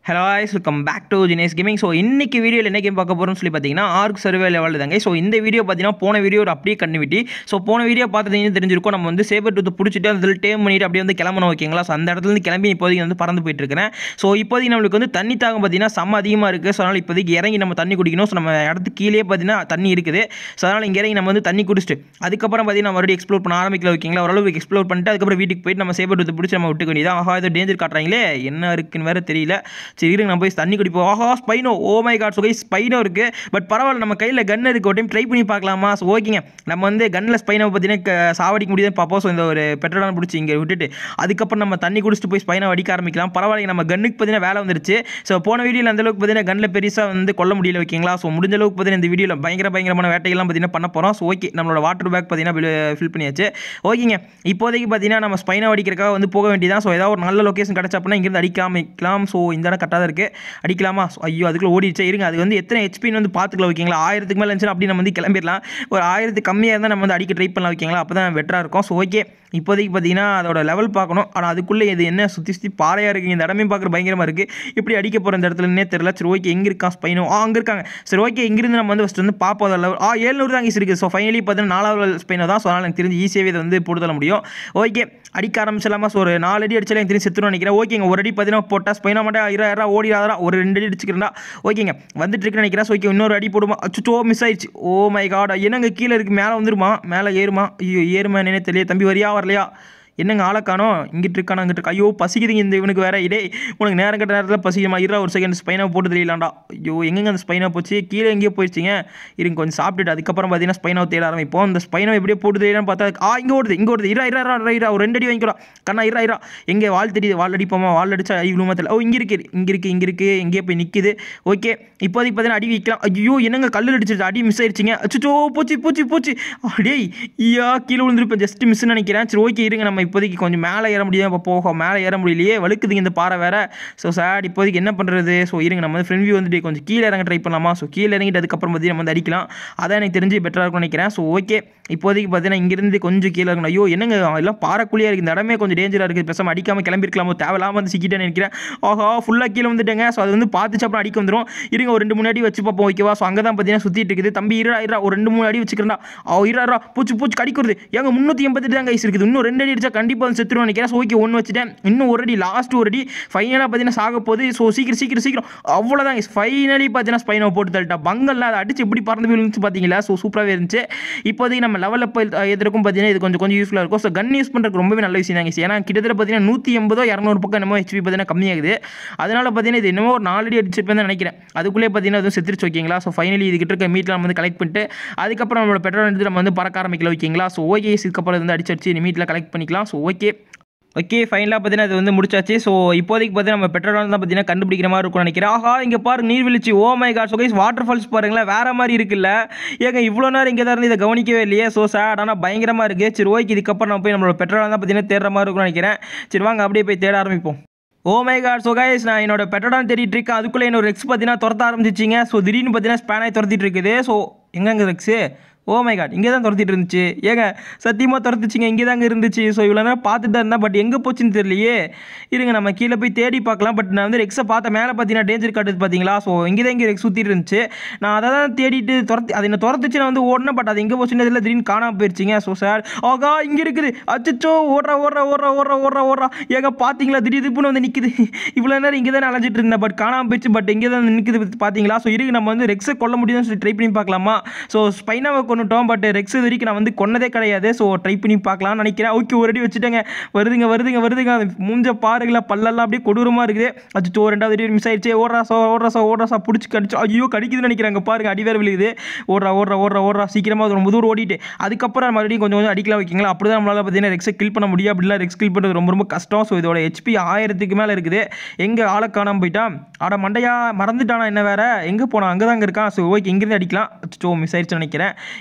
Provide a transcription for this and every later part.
hello guys welcome back to Jinesh gaming so இன்னைக்கு வீடியோவில் என்ன கேம் பார்க்க போகிறோம்னு சொல்லி பார்த்தீங்கன்னா ஆர்க் சர்வே லெவலில் தாங்க ஸோ இந்த வீடியோ பார்த்தீங்கன்னா போன வீடியோ ஒரு அப்படியே கண்டிவிட்டி ஸோ போன வீடியோ பார்த்தீங்கன்னா தெரிஞ்சிருக்கும் நம்ம வந்து சேபர் டூத்து பிடிச்சிட்டு அதில் டேம் பண்ணிட்டு அப்படியே வந்து கிளம்பணும் ஓகேங்களா ஸோ அந்த இடத்துல இருந்து கிளம்பி இப்போதைக்கு வந்து பறந்து போயிட்டு இருக்கிறேன் ஸோ இப்போதைக்கு நம்மளுக்கு வந்து தண்ணி தாகம் பார்த்தீங்கன்னா செம்ம அதிகமாக இருக்குது ஸோ அதனால் இப்போதைக்கு இறங்கி நம்ம தண்ணி குடிக்கணும் ஸோ நம்ம இடத்துக்கு கீழே பார்த்தீங்கன்னா தண்ணி இருக்குது ஸோ அதனால் இங்கே இறங்கி நம்ம வந்து தண்ணி குடிச்சிட்டு அதுக்கப்புறம் பார்த்தீங்கன்னா மறுபடியும் எக்ஸ்ப்ளோர் பண்ண ஆரம்பிக்கல ஓகேங்களா ஓரளவுக்கு எக்ஸ்ப்ளோர் பண்ணிட்டு அதுக்கப்புறம் வீட்டுக்கு போயிட்டு நம்ம சேபர் டூத்து பிடிச்சி நம்ம விட்டுக்க வேண்டியதான் ஆஹா ஏதோ டேஞ்சர் காட்டுறாங்களே என்ன இருக்குன்னு வேறு தெரியல சரி இருங்க நம்ம போய் தண்ணி குடிப்போம் ஆஹா spino oh my god so guy spino இருக்குது பட் பரவாயில்ல நம்ம கையில் கன் இருக்கு ஒரு டைம் ட்ரை பண்ணி பார்க்கலாமா ஸோ ஓகேங்க நம்ம வந்து கன்னில் ஸ்பைனை பார்த்தீங்கன்னா க- சாவடிக்க முடியுதுன்னு பார்ப்போம் ஸோ இந்த ஒரு பெட்ரோலான பிடிச்சி இங்கே விட்டுட்டு அதுக்கப்புறம் நம்ம தண்ணி குடிச்சிட்டு போய் ஸ்பைனை அடிக்க ஆரம்பிக்கலாம் பரவாயில்ல நம்ம கன்னுக்கு பார்த்தீங்கன்னா வேலை வந்துருச்சு ஸோ போன வீடியோவில் அந்த அளவுக்கு பார்த்தீங்கன்னா கன்னில் பெருசாக வந்து கொல்ல முடியல ஓகேங்களா ஸோ முடிஞ்ச அளவுக்கு பார்த்தீங்கன்னா இந்த வீடியோவில் பயங்கர பயங்கரமான வேட்டைகள்லாம் பார்த்தீங்கன்னா பண்ண போகிறோம் ஸோ ஓகே நம்மளோட வாட்டர் பேக் பார்த்தீங்கன்னா ஃபில் பண்ணியாச்சு ஓகேங்க இப்போதைக்கு பார்த்தீங்கன்னா நம்ம ஸ்பைனை அடிக்கிறக்காக வந்து போக வேண்டியதான் ஸோ ஏதாவது ஒரு நல்ல லொக்கேஷன் கிடச்சா அப்படின்னா இங்கேருந்து அடிக்காம வைக்கலாம் ஸோ இந்த இடம் கரெக்டாக தான் இருக்குது அடிக்கலாமா So, ஐயோ அதுக்குள்ள ஓடிடுச்சே இருங்க அது வந்து எத்தனை ஹெச்பின்னு வந்து பார்த்துக்கலாம் ஓகேங்களா ஆயிரத்துக்கு மேலே இருந்துச்சுன்னா அப்படி நம்ம வந்து கிளம்பிடலாம் ஒரு ஆயிரத்துக்கு கம்மியாக இருந்தால் நம்ம வந்து அடிக்க ட்ரை பண்ணலாம் ஓகேங்களா அப்போ தான் பெட்டராக இருக்கும் ஸோ ஓகே இப்போதைக்கு பார்த்தீங்கன்னா அதோட லெவல் பார்க்கணும் ஆனால் அதுக்குள்ளே இது என்ன சுற்றி சுற்றி பாறையாக இருக்குது இந்த இடமே பார்க்குற பயங்கரமாக இருக்குது இப்படி அடிக்க போகிற இந்த இடத்துலன்னே தெரியல சரி ஓகே எங்கே இருக்கான் ஸ்பைனோ ஆ அங்கே இருக்காங்க சரி ஓகே இங்கிருந்து நம்ம வந்து ஃபஸ்ட் வந்து பார்ப்போம் அதோட லெவல் ஆ ஏழ்நூறு தான் இங்கே இருக்குது ஸோ ஃபைனலி பார்த்தீங்கன்னா நாலாவது ஸ்பைனோ தான் ஸோ அதனால் எனக்கு தெரிஞ்சு ஈஸியாகவே இதை வந்து போட்டு தள்ள முடியும் ஓகே அடிக்க ஆரம்பிச்சிடலாமா ஸோ ஒரு நாலு அடி அடிச்சாலும் எனக்கு தெரிஞ்சு செத்துருன்னு நினைக்கிறேன் ஓகேங்க ஒரு அடி பார்த்தீங்கன்னா போட்டால் ஸ்பைனா மட்டும் இரா இரா ஓடிடாதரா ஒரு ரெண்டு அடி அடிச்சுக்கிறா ஓகேங்க வந்துட்டு இருக்குன்னு நினைக்கிறேன் ஸோ ஓகே இன்னொரு அடி போடுமா அச்சுச்சோ மிஸ் ஆயிடுச்சு ஓ மை காட் என்னங்க கீழே இருக்கு மேலே வந்துருமா மேலே ஏறுமா ஐயோ ஏறுமா என்னன்னே தெரியல தம்பி வரியா வரலையா என்னங்க ஆளை காணோம் இங்கிட்டு இருக்கானா அங்கிட்டு இருக்கா ஐயோ பசிக்குதுங்க இந்த இவனுக்கு வேற இடே உனக்கு நேரம் கட்ட நேரத்தில் பசிக்குமா இருடா ஒரு செகண்ட் ஸ்பைனாக போட்டு தெரியலாம்டா ஐயோ எங்கெங்க அந்த ஸ்பைனாக போச்சு கீழே எங்கேயோ போயிடுச்சிங்க இருங்க கொஞ்சம் சாப்பிட்டுட்டு அதுக்கப்புறம் பார்த்தீங்கன்னா ஸ்பைனாவை தேட ஆரம்பிப்போம் அந்த ஸ்பைனாவை எப்படியோ போட்டு தெரியலான்னு பார்த்தா ஆ இங்கே ஓடுது இங்கே ஓடுது இரா இரா இரா இரா ஒரு ரெண்டு அடி வாங்கிக்கலாம் கண்ணா இரா இரா எங்கே வால் தெரியுது வால் அடிப்போமா வால் அடிச்சா இவ்வளோ தெரியல ஓ இங்கே இருக்கு இங்கே இருக்கு இங்கே இருக்கு எங்கேயோ போய் நிற்குது ஓகே இப்போதைக்கு பார்த்தீங்கன்னா அடி வைக்கலாம் ஐயோ என்னங்க கல்லு அடிச்சிருச்சு அடி மிஸ் ஆயிடுச்சிங்க அச்சோ போச்சு போச்சு போச்சு அடேய் ஐயா கீழே விழுந்துருப்பேன் ஜஸ்ட் மிஸ் நினைக்கிறேன் சரி ஓகே இருங்க நம்ம இப்போதைக்கு கொஞ்சம் மேலே ஏற முடியும் இப்போ போக மேலே ஏற முடியலையே வழுக்குதுங்க இந்த பாறை வேற ஸோ சேட் இப்போதைக்கு என்ன பண்ணுறது ஸோ இருங்க நம்ம வந்து ஃப்ரெண்ட் வியூ வந்துட்டு கொஞ்சம் கீழே இறங்க ட்ரை பண்ணலாமா ஸோ கீழே இறங்கிட்டு அதுக்கப்புறம் பார்த்தீங்கன்னா நம்ம வந்து அடிக்கலாம் அதான் எனக்கு தெரிஞ்சு பெட்டராக இருக்கும்னு நினைக்கிறேன் ஸோ ஓகே இப்போதைக்கு பார்த்தீங்கன்னா இங்கிருந்து கொஞ்சம் கீழே இருக்கணும் ஐயோ என்னங்க எல்லாம் பாறைக்குள்ளேயே இருக்குது இந்த இடமே கொஞ்சம் டேஞ்சராக இருக்குது பேசாமல் அடிக்காமல் கிளம்பிருக்கலாமோ தேவையில்லாமல் வந்து சிக்கிட்டேன்னு நினைக்கிறேன் ஆஹா ஃபுல்லாக கீழே வந்துட்டேங்க ஸோ அது வந்து பார்த்துச்சு அப்புறம் அடிக்க வந்துடும் இருங்க ஒரு ரெண்டு மூணு அடி வச்சு பார்ப்போம் ஓகேவா ஸோ அங்கே தான் பார்த்தீங்கன்னா சுற்றிட்டு இருக்குது தம்பி இரா இரா ஒரு ரெண்டு மூணு அடி வச்சுக்கிறா ஓ இரா இரா பூச்சி பூச்சி கடிக்கிறது ஏங்க முந்நூற்றி எண்பத்தெட்டு தான் கைஸ் இருக்குது இன்னும் ரெண்டு அடி அடிச்சா கண்டிப்பாக வந்து செத்துருவோம் நினைக்கிறேன் ஸோ ஓகே ஒன்று வச்சுட்டேன் இன்னும் ஒரு அடி லாஸ்ட் ஒரு அடி ஃபைனலாக பார்த்தீங்கன்னா சாக போகுது ஸோ சீக்கிரம் சீக்கிரம் சீக்கிரம் அவ்வளோதான் ஃபைனலி பார்த்தீங்கன்னா ஸ்பைனை போட்டு தள்ளிட்டா பங்கல்ல அதை அடிச்சு எப்படி பறந்து போயிருந்துச்சு பார்த்தீங்களா ஸோ சூப்பராகவே இருந்துச்சு இப்போதைக்கு நம்ம லெவலில் போய் எதிர்க்கும் பார்த்தீங்கன்னா இது கொஞ்சம் கொஞ்சம் யூஸ்ஃபுல்லாக இருக்கும் ஸோ கன் யூஸ் பண்ணுறதுக்கு ரொம்பவே நல்ல விஷயம் தாங்க ஏன்னா கிட்டத்தட்ட பார்த்தீங்கன்னா நூற்றி எண்பதோ இரநூறு பக்கம் என்னமோ ஹெச்பி பார்த்தீங்கன்னா கம்மியாகுது அதனால பார்த்தீங்கன்னா இது என்னமோ ஒரு நாலு அடி அடிச்சிருப்பேன் தான் நினைக்கிறேன் அதுக்குள்ளே பார்த்தீங்கன்னா அதுவும் செத்துருச்சு ஓகேங்களா ஸோ ஃபைனலி இதுக்கிட்ட இருக்க மீட்டில் நம்ம வந்து கலெக்ட் பண்ணிட்டு அதுக்கப்புறம் நம்மளோட பெட்ரோல் எடுத்து நம்ம வந்து பறக்க ஆரம்பிக்கல ஓகேங்களா ஸோ ஓகே இதுக்கப்புறம் இது வந்து அடிச்சு அடிச்சு மீட்டில் கலெக்ட் பண்ணிக்கலாம் ஸோ ஓகே ஓகே ஃபைனலாக பார்த்தீங்கன்னா அது வந்து முடிச்சாச்சு ஸோ இப்போதைக்கு பார்த்தீங்கன்னா நம்ம பெட்ரோல் தான் பார்த்தீங்கன்னா கண்டுபிடிக்கிற மாதிரி இருக்கும்னு நினைக்கிறேன் ஆஹா இங்கே பாருங்க நீர்வீழ்ச்சி oh my god so guys waterfalls பாருங்களேன் வேற மாதிரி இருக்குல்ல ஏங்க இவ்வளோ நேரம் இங்கே தான் இருந்து இதை கவனிக்கவே இல்லையே ஸோ சேட் ஆனால் பயங்கரமாக இருக்குது சரி ஓகே இதுக்கப்புறம் நம்ம போய் நம்மளோட பெட்ரோல் தான் பார்த்தீங்கன்னா தேடுற மாதிரி இருக்கும்னு நினைக்கிறேன் சரி வாங்க அப்படியே போய் தேட ஆரம்பிப்போம் oh my god so guys நான் என்னோட பெட்ரோல் தேடிட்டு இருக்கேன் அதுக்குள்ளே என்னோட ரெக்ஸ் பார்த்தீங்கன்னா துரத்த ஆரம்பிச்சிச்சிங்க ஸோ திடீர்னு பார்த்தீங்கன்னா ஸ்பேனாய் துரத்திட்டு இருக்குது ஸோ எங்கங்க ரெக்ஸு ஓ மை காட் இங்கே தான் துரத்திட்டு இருந்துச்சு ஏங்க சத்தியமாக துரத்துச்சிங்க இங்கே தாங்க இருந்துச்சு ஸோ இவ்வளோ நேரம் பார்த்துட்டு தான் இருந்தேன் பட் எங்கே போச்சுன்னு தெரியலையே இருங்க நம்ம கீழே போய் தேடி பார்க்கலாம் பட் நான் வந்து ரெக்ஸை பார்த்தேன் மேலே பார்த்தீங்கன்னா டேஞ்சர் காட்டுது பார்த்தீங்களா ஸோ இங்கே தான் இங்கே ரெக்ஸ் சுற்றிட்டு இருந்துச்சு நான் அதை தான் தேடிட்டு துரத்தி அது என்ன துரத்துச்சு நான் வந்து ஓடினேன் பட் அது எங்கே போச்சுன்னு தெரியல திடீர்னு காணாமல் போயிடுச்சிங்க ஸோ சார் ஆகா இங்கே இருக்குது அச்சச்சோ ஓடுறா ஓடுறா ஓடுறா ஓடுறா ஓடுறா ஓடுறா ஏங்க பார்த்தீங்களா திடீர் திப்புன்னு வந்து நிற்குது இவ்வளோ நேரம் இங்கே தான் அலைஞ்சிட்டு இருந்தேன் பட் காணாமல் போயிடுச்சு பட் இங்கே தான் நிற்குது பார்த்தீங்களா ஸோ இருக்கு நம்ம வந்து ரெக்ஸை கொல்ல முடியும்னு சொல்லி ட்ரை பண்ணி பார்க்கலாமா ஸோ ஸ்பைனாவை கொண்டுட்டோம் பட் ரெக்ஸ் இது வரைக்கும் நான் வந்து கொன்னதே கிடையாது ஸோ ட்ரை பண்ணி பார்க்கலாம்னு நினைக்கிறேன் ஓகே ஒரு அடி வச்சுட்டேங்க வருதுங்க வருதுங்க வருதுங்க அது மூஞ்ச பாருங்களா பல்லெல்லாம் அப்படியே கொடூரமாக இருக்குது அச்சோ ரெண்டாவது அடி மிஸ் ஆயிடுச்சு ஓடுறா சோ ஓடுறா சோ ஓடுறா சா பிடிச்சி கடிச்சு ஐயோ கடிக்குதுன்னு நினைக்கிறாங்க பாருங்க அடி வேறு விழுகுது ஓடுறா ஓடுறா ஓடுறா ஓடுறா சீக்கிரமாக ரொம்ப தூரம் ஓடிட்டு அதுக்கப்புறம் மறுபடியும் கொஞ்சம் கொஞ்சம் அடிக்கலாம் வைக்கிங்களா அப்படி தான் நம்மளால் பார்த்தீங்கன்னா ரெக்ஸை கில் பண்ண முடியும் அப்படிலாம் ரெக்ஸ் கில் பண்ணுறது ரொம்ப ரொம்ப கஷ்டம் ஸோ இதோட ஹெச்பி ஆயிரத்துக்கு மேலே இருக்குது எங்கே ஆளை காணாமல் போயிட்டான் ஆட மண்டையா மறந்துட்டானா என்ன வேற எங்கே போனான் அங்கே தாங்க இருக்கான் ஸோ ஓகே இங்கேருந்து அடிக்கலாம் அச்சோ மிஸ் ஆயிடுச்சு நினைக்கிறேன்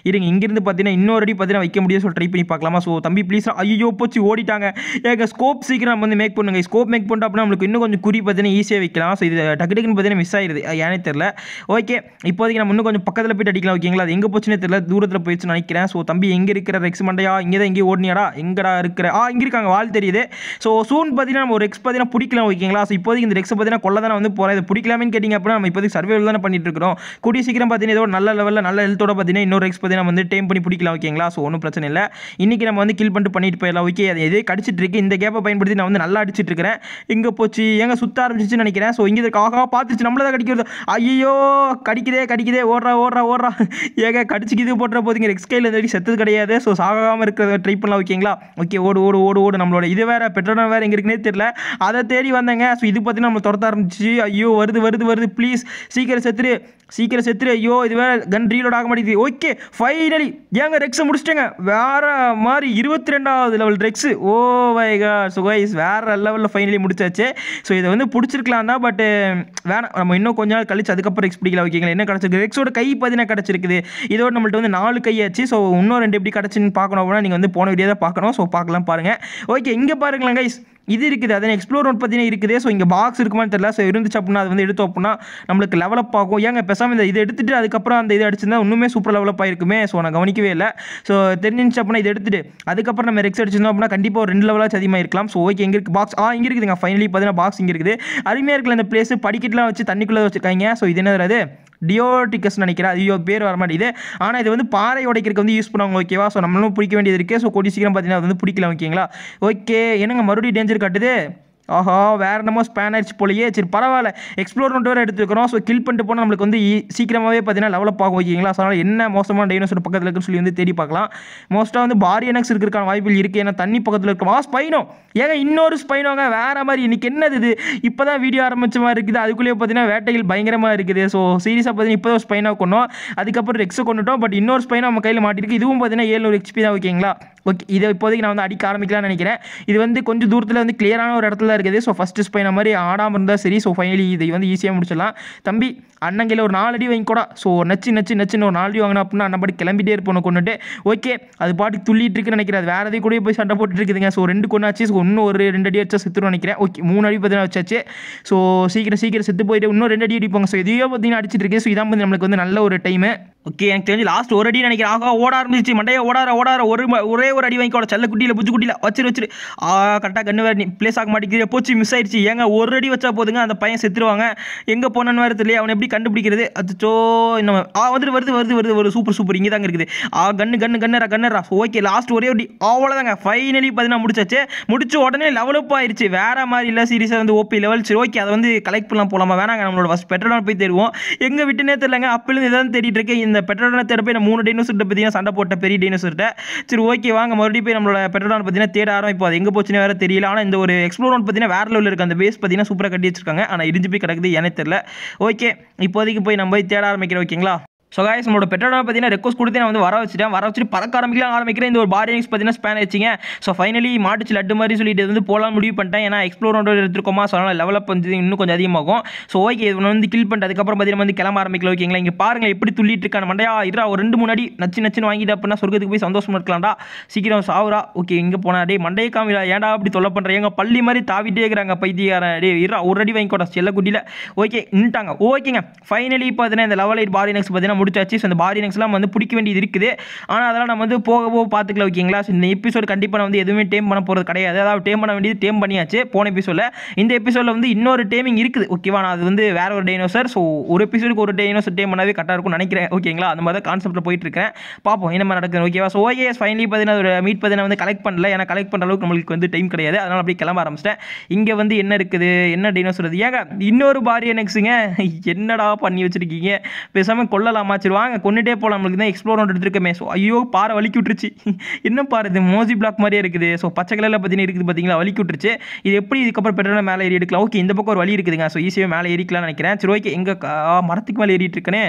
இருங்க இங்கிருந்து பார்த்தீங்கன்னா இன்னொரு அடி பார்த்தீங்கன்னா வைக்க முடியும் சொல்லி ட்ரை பண்ணி பார்க்கலாமா ஸோ தம்பி ப்ளீஸ் ஐயோ போச்சு ஓடிட்டாங்க ஏங்க ஸ்கோப் சீக்கிரம் நம்ம வந்து மேக் பண்ணுங்க ஸ்கோப் மேக் பண்ணிட்டோம் அப்படின்னா நம்மளுக்கு இன்னும் கொஞ்சம் குறி பார்த்தீங்கன்னா ஈஸியாக வைக்கலாம் ஸோ இது டக்கு டக்குன்னு பார்த்தீங்கன்னா மிஸ் ஆயிருது அது ஏனே தெரியல ஓகே இப்போதைக்கு நம்ம இன்னும் கொஞ்சம் பக்கத்தில் போயிட்டு அடிக்கலாம் ஓகேங்களா அது எங்கே போச்சுன்னே தெரியல தூரத்தில் போயிடுச்சுன்னு நினைக்கிறேன் ஸோ தம்பி எங்கே இருக்கிற ரெக்ஸ் மண்டையா இங்கே தான் எங்கேயும் ஓடினியாடா எங்கடா இருக்கிற ஆ இங்கே இருக்காங்க வால் தெரியுது ஸோ சூன் பார்த்தீங்கன்னா நம்ம ஒரு ரெக்ஸ் பார்த்தீங்கன்னா பிடிக்கலாம் ஓகேங்களா ஸோ இப்போதைக்கு இந்த ரெக்ஸ் பார்த்தீங்கன்னா கொள்ள தானே வந்து போகிறேன் இது பிடிக்கலாமேன்னு கேட்டிங்க அப்படின்னா நம்ம இப்போதைக்கு சர்வேவில் தானே பண்ணிட்டு இருக்கிறோம் கூடிய சீக்கிரம் பார்த்தீங்கன்னா ஏதோ ஒரு நல்ல லெவலில் நல்ல ஹெல்த்தோட பார்த்தீங்கன்னா இன்னொரு ரெக்ஸ் பார்த்தீங்கன்னா வந்து டைம் பண்ணி பிடிக்கலாம் ஓகேங்களா ஸோ ஒன்றும் பிரச்சனை இல்லை இன்றைக்கி நம்ம வந்து கில் பண்ணிட்டு பண்ணிட்டு போயிடலாம் ஓகே அது எதே கடிச்சிட்டு இருக்கு இந்த கேப்பை பயன்படுத்தி நான் வந்து நல்லா அடிச்சிட்டு இருக்கிறேன் இங்கே போச்சு எங்க சுத்த ஆரம்பிச்சிச்சுன்னு நினைக்கிறேன் ஸோ இங்கே இருக்க ஆகா பார்த்துச்சு நம்மள தான் கடிக்கிறது ஐயோ கடிக்குதே கடிக்குதே ஓடுறா ஓடுறா ஓடுறா ஏங்க கடிச்சிக்கிது போட்டுற போதுங்க ரெக்ஸ் கையில் இந்த செத்தது கிடையாது ஸோ சாகாமல் இருக்கிறத ட்ரை பண்ணலாம் ஓகேங்களா ஓகே ஓடு ஓடு ஓடு ஓடு நம்மளோட இது வேற பெட்ரோல் வேறு எங்கே இருக்குன்னே தெரியல அதை தேடி வந்தேங்க ஸோ இது பார்த்தீங்கன்னா நம்ம துரத்த ஆரம்பிச்சு ஐயோ வருது வருது வருது ப்ளீஸ் சீக்கிரம் செத்துரு சீக்கிரம் செத்துரு ஐயோ இது வேற கன் ரீலோட் ஆக மாட்டேங்குது ஓகே ஃபைனலி ஏங்க ரெக்ஸை முடிச்சிட்டேங்க வேற மாதிரி இருபத்தி ரெண்டாவது லெவல் ரெக்ஸு ஓ வைகா ஸோ கைஸ் வேற லெவலில் ஃபைனலி முடிச்சாச்சு ஸோ இதை வந்து பிடிச்சிருக்கலாம் தான் பட் வேணாம் நம்ம இன்னும் கொஞ்ச நாள் கழிச்சு அதுக்கப்புறம் ரெக்ஸ் பிடிக்கல ஓகேங்களா என்ன கிடச்சிருக்கு ரெக்ஸோட கை பார்த்தீங்கன்னா கிடச்சிருக்குது இதோட நம்மள்ட்ட வந்து நாலு கையாச்சு ஸோ இன்னும் ரெண்டு எப்படி கிடச்சுன்னு பார்க்கணும் அப்படின்னா நீங்கள் வந்து போன வீடியோ தான் பார்க்கணும் ஸோ பார்க்கலாம் பாருங்கள் ஓகே இங்கே பாருங்களேன் கைஸ் இது இருக்குது அதே எக்ஸ்ப்ளோர் ஒன் பார்த்தீங்கன்னா இருக்குது ஸோ இங்கே பாக்ஸ் இருக்குமான்னு தெரியல ஸோ இருந்துச்சு அப்படின்னா அது வந்து எடுத்தோம் அப்படின்னா நம்மளுக்கு லெவலப் ஆகும் ஏங்க பேசாமல் இந்த இதை எடுத்துட்டு அதுக்கப்புறம் அந்த இது அடிச்சிருந்தா இன்னுமே சூப்பர் லெவலப் ஆயிருக்குமே ஸோ நான் கவனிக்கவே இல்லை ஸோ தெரிஞ்சிச்சு அப்படின்னா இதை எடுத்துட்டு அதுக்கப்புறம் நம்ம ரெக்ஸ் அடிச்சிருந்தோம் அப்படின்னா கண்டிப்பாக ஒரு ரெண்டு லெவலாச்சும் அதிகமாக இருக்கலாம் ஸோ ஓகே எங்கே இருக்குது பாக்ஸ் ஆ இங்கே இருக்குதுங்க ஃபைனலி பார்த்தீங்கன்னா பாக்ஸ் இங்கே இருக்குது அருமையாக இருக்குல்ல இந்த பிளேஸ் படிக்கட்டுலாம் வச்சு தண்ணிக்குள்ளே வச்சிருக்காங்க ஸோ இது என்ன அது டியோட்டிக்கஸ் நினைக்கிறேன் ஐயோ பேர் வர மாட்டேங்குது ஆனால் இது வந்து பாறை உடைக்கிறதுக்கு வந்து யூஸ் பண்ணுவாங்க ஓகேவா ஸோ நம்மளும் பிடிக்க வேண்டியது இருக்குது ஸோ கூடிய சீக்கிரம் பார்த்தீங்கன்னா அது வந்து பிடிக்கலாம் ஓகேங்களா ஓகே என்னங்க மறுபடியும் டேஞ்சர் காட்டுது ஆஹா வேற என்னமோ ஸ்பேன் ஆயிடுச்சு போலயே சரி பரவாயில்ல எக்ஸ்ப்ளோர் பண்ணிட்டு வேறு எடுத்துக்கிறோம் ஸோ கில் பண்ணிட்டு போனால் நம்மளுக்கு வந்து ஈ- சீக்கிரமாகவே பார்த்தீங்கன்னா டெவலப் ஆகும் ஓகேங்களா ஸோ அதனால் என்ன மோசமான டைனோசர் பக்கத்தில் இருக்குன்னு சொல்லி வந்து தேடி பார்க்கலாம் மோஸ்ட்டாக வந்து பாரி எனக்ஸ் இருக்கிறதுக்கான வாய்ப்புகள் இருக்குது ஏன்னா தண்ணி பக்கத்தில் இருக்கும் ஆ ஸ்பைனோ ஏங்க இன்னொரு ஸ்பைனோங்க வேற மாதிரி இன்னைக்கு என்னது இது இப்போ தான் வீடியோ ஆரம்பிச்ச மாதிரி இருக்குது அதுக்குள்ளேயே பார்த்தீங்கன்னா வேட்டைகள் பயங்கரமாக இருக்குது ஸோ சீரியஸாக பார்த்தீங்கன்னா இப்போ தான் ஸ்பைனாக கொண்டோம் அதுக்கப்புறம் ரெக்ஸை கொண்டுட்டோம் பட் இன்னொரு ஸ்பைனா நம்ம கையில் மாட்டிருக்கு இதுவும் பார்த்தீங்கன்னா ஏழ்நூறு ஹெச்பி தான் ஓகேங்களா ஓகே இதை இப்போதைக்கு நான் வந்து அடிக்க ஆரம்பிக்கலாம்னு நினைக்கிறேன் இது வந்து கொஞ்சம் தூரத்தில் வந்து கிளியரான ஒரு இடத்துல இருக்குது ஸோ ஃபஸ்ட்டு ஸ்பைன மாதிரி ஆடாமல் இருந்தால் சரி ஸோ ஃபைனலி இதை வந்து ஈஸியாக முடிச்சிடலாம் தம்பி அண்ணங்கையில் ஒரு நாலு அடி வாங்கிக்கூடா ஸோ நச்சு நச்சு நச்சுன்னு ஒரு நாலு அடி வாங்கினா அப்படின்னா அண்ணன் பாட்டி கிளம்பிட்டே இருப்போம் கொண்டுட்டு ஓகே அது பாட்டுக்கு துள்ளிட்டு இருக்குன்னு நினைக்கிறேன் அது வேறு எதையும் கூட போய் சண்டை போட்டுட்டு இருக்குதுங்க ஸோ ரெண்டு கொண்டாச்சு ஸோ இன்னும் ஒரு ரெண்டு அடி வச்சா செத்துரும் நினைக்கிறேன் ஓகே மூணு அடி பார்த்தீங்கன்னா வச்சாச்சு ஸோ சீக்கிரம் சீக்கிரம் செத்து போயிட்டு இன்னும் ரெண்டு அடி அடிப்பாங்க ஸோ இதையோ பார்த்தீங்கன்னா அடிச்சிட்டு இருக்கு ஸோ இதான் வந்து நம்மளுக்கு வந்து நல்ல ஒரு டைமு ஓகே எனக்கு தெரிஞ்சு லாஸ்ட் ஒரு அடி நினைக்கிறேன் ஆகா ஓட ஆரம்பிச்சிச்சு மண்டையை ஓடார ஓடார ஒரு ம- ஒரே ஒரு அடி வாங்கிக்கோட செல்ல குட்டியில் புஜு குட்டியில் வச்சிரு வச்சிரு ஆ கரெக்டாக கண்ணு வேறு ப்ளேஸ் ஆக மாட்டேங்குது போச்சு மிஸ் ஆயிடுச்சு ஏங்க ஒரு அடி வச்சா போதுங்க அந்த பையன் செத்துருவாங்க எங்கே போனன்னு வேறு தெரியல அவனை எப்படி கண்டுபிடிக்கிறது அச்சோ இன்னும் ஆ வந்துட்டு வருது வருது வருது வருது சூப்பர் சூப்பர் இங்கே தாங்க இருக்குது ஆ கண்ணு கண்ணு கண்ணரா கண்ணரா ஓகே லாஸ்ட் ஒரே ஒரு அவ்வளோதாங்க ஃபைனலி பார்த்தீங்கன்னா முடிச்சாச்சு முடிச்சு உடனே லெவலப் ஆயிருச்சு வேற மாதிரி இல்லை சீரியஸாக வந்து ஓபி லெவல் சரி ஓகே அதை வந்து கலெக்ட் பண்ணலாம் போலாமா வேணாங்க நம்மளோட ஃபஸ்ட் பெட்ரோல் போய் தேடுவோம் எங்கே விட்டுனே தெரியலங்க அப்பலேருந்து இதான் தேடிட்டு இருக்கேன் இந்த பெட்ரோல் தேட போய் நான் மூணு டைனோசர்கிட்ட பார்த்தீங்கன்னா சண்டை போட்ட பெரிய டைனோசர்கிட்ட சரி ஓகே வாங்க மறுபடியும் போய் நம்மளோட பெட்ரோல் பார்த்தீங்கன்னா தேட ஆரம்பிப்போம் அது எங்கே போச்சுன்னு வேற தெரியல ஆனால் இந்த ஒரு எக்ஸ்ப்ளோர் பார்த்தீங்கன்னா வேற லெவலில் இருக்கு அந்த பேஸ் பார்த்தீங்கன்னா சூப்பராக கட்டி வச்சிருக்காங்க ஆனால் இடிஞ்சு போய் கிடக்குது எனக்கு தெரியல ஓகே இப்போதைக்கு போய் நம்ம போய் தேட ஆரம்பிக்கிறோம் ஓகேங்களா ஸோ காய்ஸ் நம்மளோட பெட்ரோல் பார்த்தீங்கன்னா ரெக்வஸ்ட் கொடுத்து நான் வந்து வர வச்சுட்டேன் வர வச்சுட்டு பறக்க ஆரம்பிக்கலாம் ஆரம்பிக்கிறேன் இந்த ஒரு பாரிங்ஸ் பார்த்தீங்கன்னா ஸ்பேன் வச்சிங்க ஸோ ஃபைனலி மாட்டுச்சு லட்டு மாதிரி சொல்லிட்டு இது வந்து போகலாம் முடிவு பண்ணிட்டேன் ஏன்னா எக்ஸ்ப்ளோர் எடுத்துருக்கோமா ஸோ அதனால் லெவலப் வந்து இன்னும் கொஞ்சம் அதிகமாகும் ஸோ ஓகே இது வந்து கில் பண்ணிட்டு அதுக்கப்புறம் பார்த்தீங்கன்னா வந்து கிளம்ப ஆரம்பிக்கலாம் ஓகேங்களா இங்கே பாருங்க எப்படி துள்ளிட்டு இருக்கான மண்டையா இரா ஒரு ரெண்டு முன்னாடி நச்சு நச்சுன்னு வாங்கிட்டு அப்படின்னா சொர்க்கத்துக்கு போய் சந்தோஷமா இருக்கலாம்டா சீக்கிரம் சாவுரா ஓகே இங்கே போனா டே மண்டையை காமிடா ஏன்டா அப்படி தொல்லை பண்ணுறேன் எங்க பள்ளி மாதிரி தாவிட்டே இருக்கிறாங்க பைத்தியாரன் டே இரா ஒரு அடி வாங்கிக்கோடா செல்லக்குட்டியில் ஓகே நின்ட்டாங்க ஓகேங்க ஃபைனலி பார்த்தீங்கன்னா இந்த லெவல் எயிட் பாரி நெக்ஸ் பார்த்தீங்கன்னா முடிச்சாச்சு ஸோ இந்த பாரி நெக்ஸ்லாம் வந்து பிடிக்க வேண்டியது இருக்குது ஆனால் அதெல்லாம் நம்ம வந்து போக போக பார்த்துக்கலாம் ஓகேங்களா ஸோ இந்த எபிசோட் கண்டிப்பாக நான் வந்து எதுவுமே டேம் பண்ண போகிறது கிடையாது அதாவது டேம் பண்ண வேண்டியது டேம் பண்ணியாச்சு போன எபிசோடில் இந்த எபிசோடில் வந்து இன்னொரு டேமிங் இருக்குது ஓகேவா நான் அது வந்து வேற ஒரு டைனோசர் ஸோ ஒரு எபிசோடுக்கு ஒரு டைனோசர் டேம் பண்ணாவே கரெக்டாக இருக்கும்னு நினைக்கிறேன் ஓகேங்களா அந்த மாதிரி தான் கான்செப்ட்டில் போயிட்டு இருக்கேன் பார்ப்போம் என்ன மாதிரி நடக்குது ஓகேவா ஸோ ஓகே ஃபைனலி பார்த்தீங்கன்னா ஒரு மீட் பார்த்தீங்கன்னா வந்து கலெக்ட் பண்ணல ஏன்னா கலெக்ட் பண்ணுற அளவுக்கு நம்மளுக்கு வந்து டைம் கிடையாது அதனால் அப்படியே கிளம்ப ஆரம்பிச்சிட்டேன் இங்கே வந்து என்ன இருக்குது என்ன டைனோசர் அது ஏங்க இன்னொரு பாரி எனக்குங்க என்னடா பண்ணி வச்சிருக்கீங்க பேசாமல் கொல்லலாமா சரி வாங்க கொண்டுட்டே போகலாம் நம்மளுக்கு தான் எக்ஸ்ப்ளோர் எடுத்துருக்கமே ஸோ ஐயோ பாறை வலிக்கி விட்டுருச்சு என்ன பாரு இது மோசி பிளாக் மாதிரியே இருக்குது ஸோ பச்சை கலரில் பார்த்தீங்கன்னா இருக்குது பார்த்தீங்களா வலிக்கி விட்டுருச்சு இது எப்படி இதுக்கப்புறம் பெட்ரோல் மேலே ஏறி எடுக்கலாம் ஓகே இந்த பக்கம் ஒரு வழி இருக்குதுங்க ஸோ ஈஸியாக மேலே ஏறிக்கலாம்னு நினைக்கிறேன் சரி ஓகே எங்கே மரத்துக்கு மேலே ஏறிட்டு இருக்கனே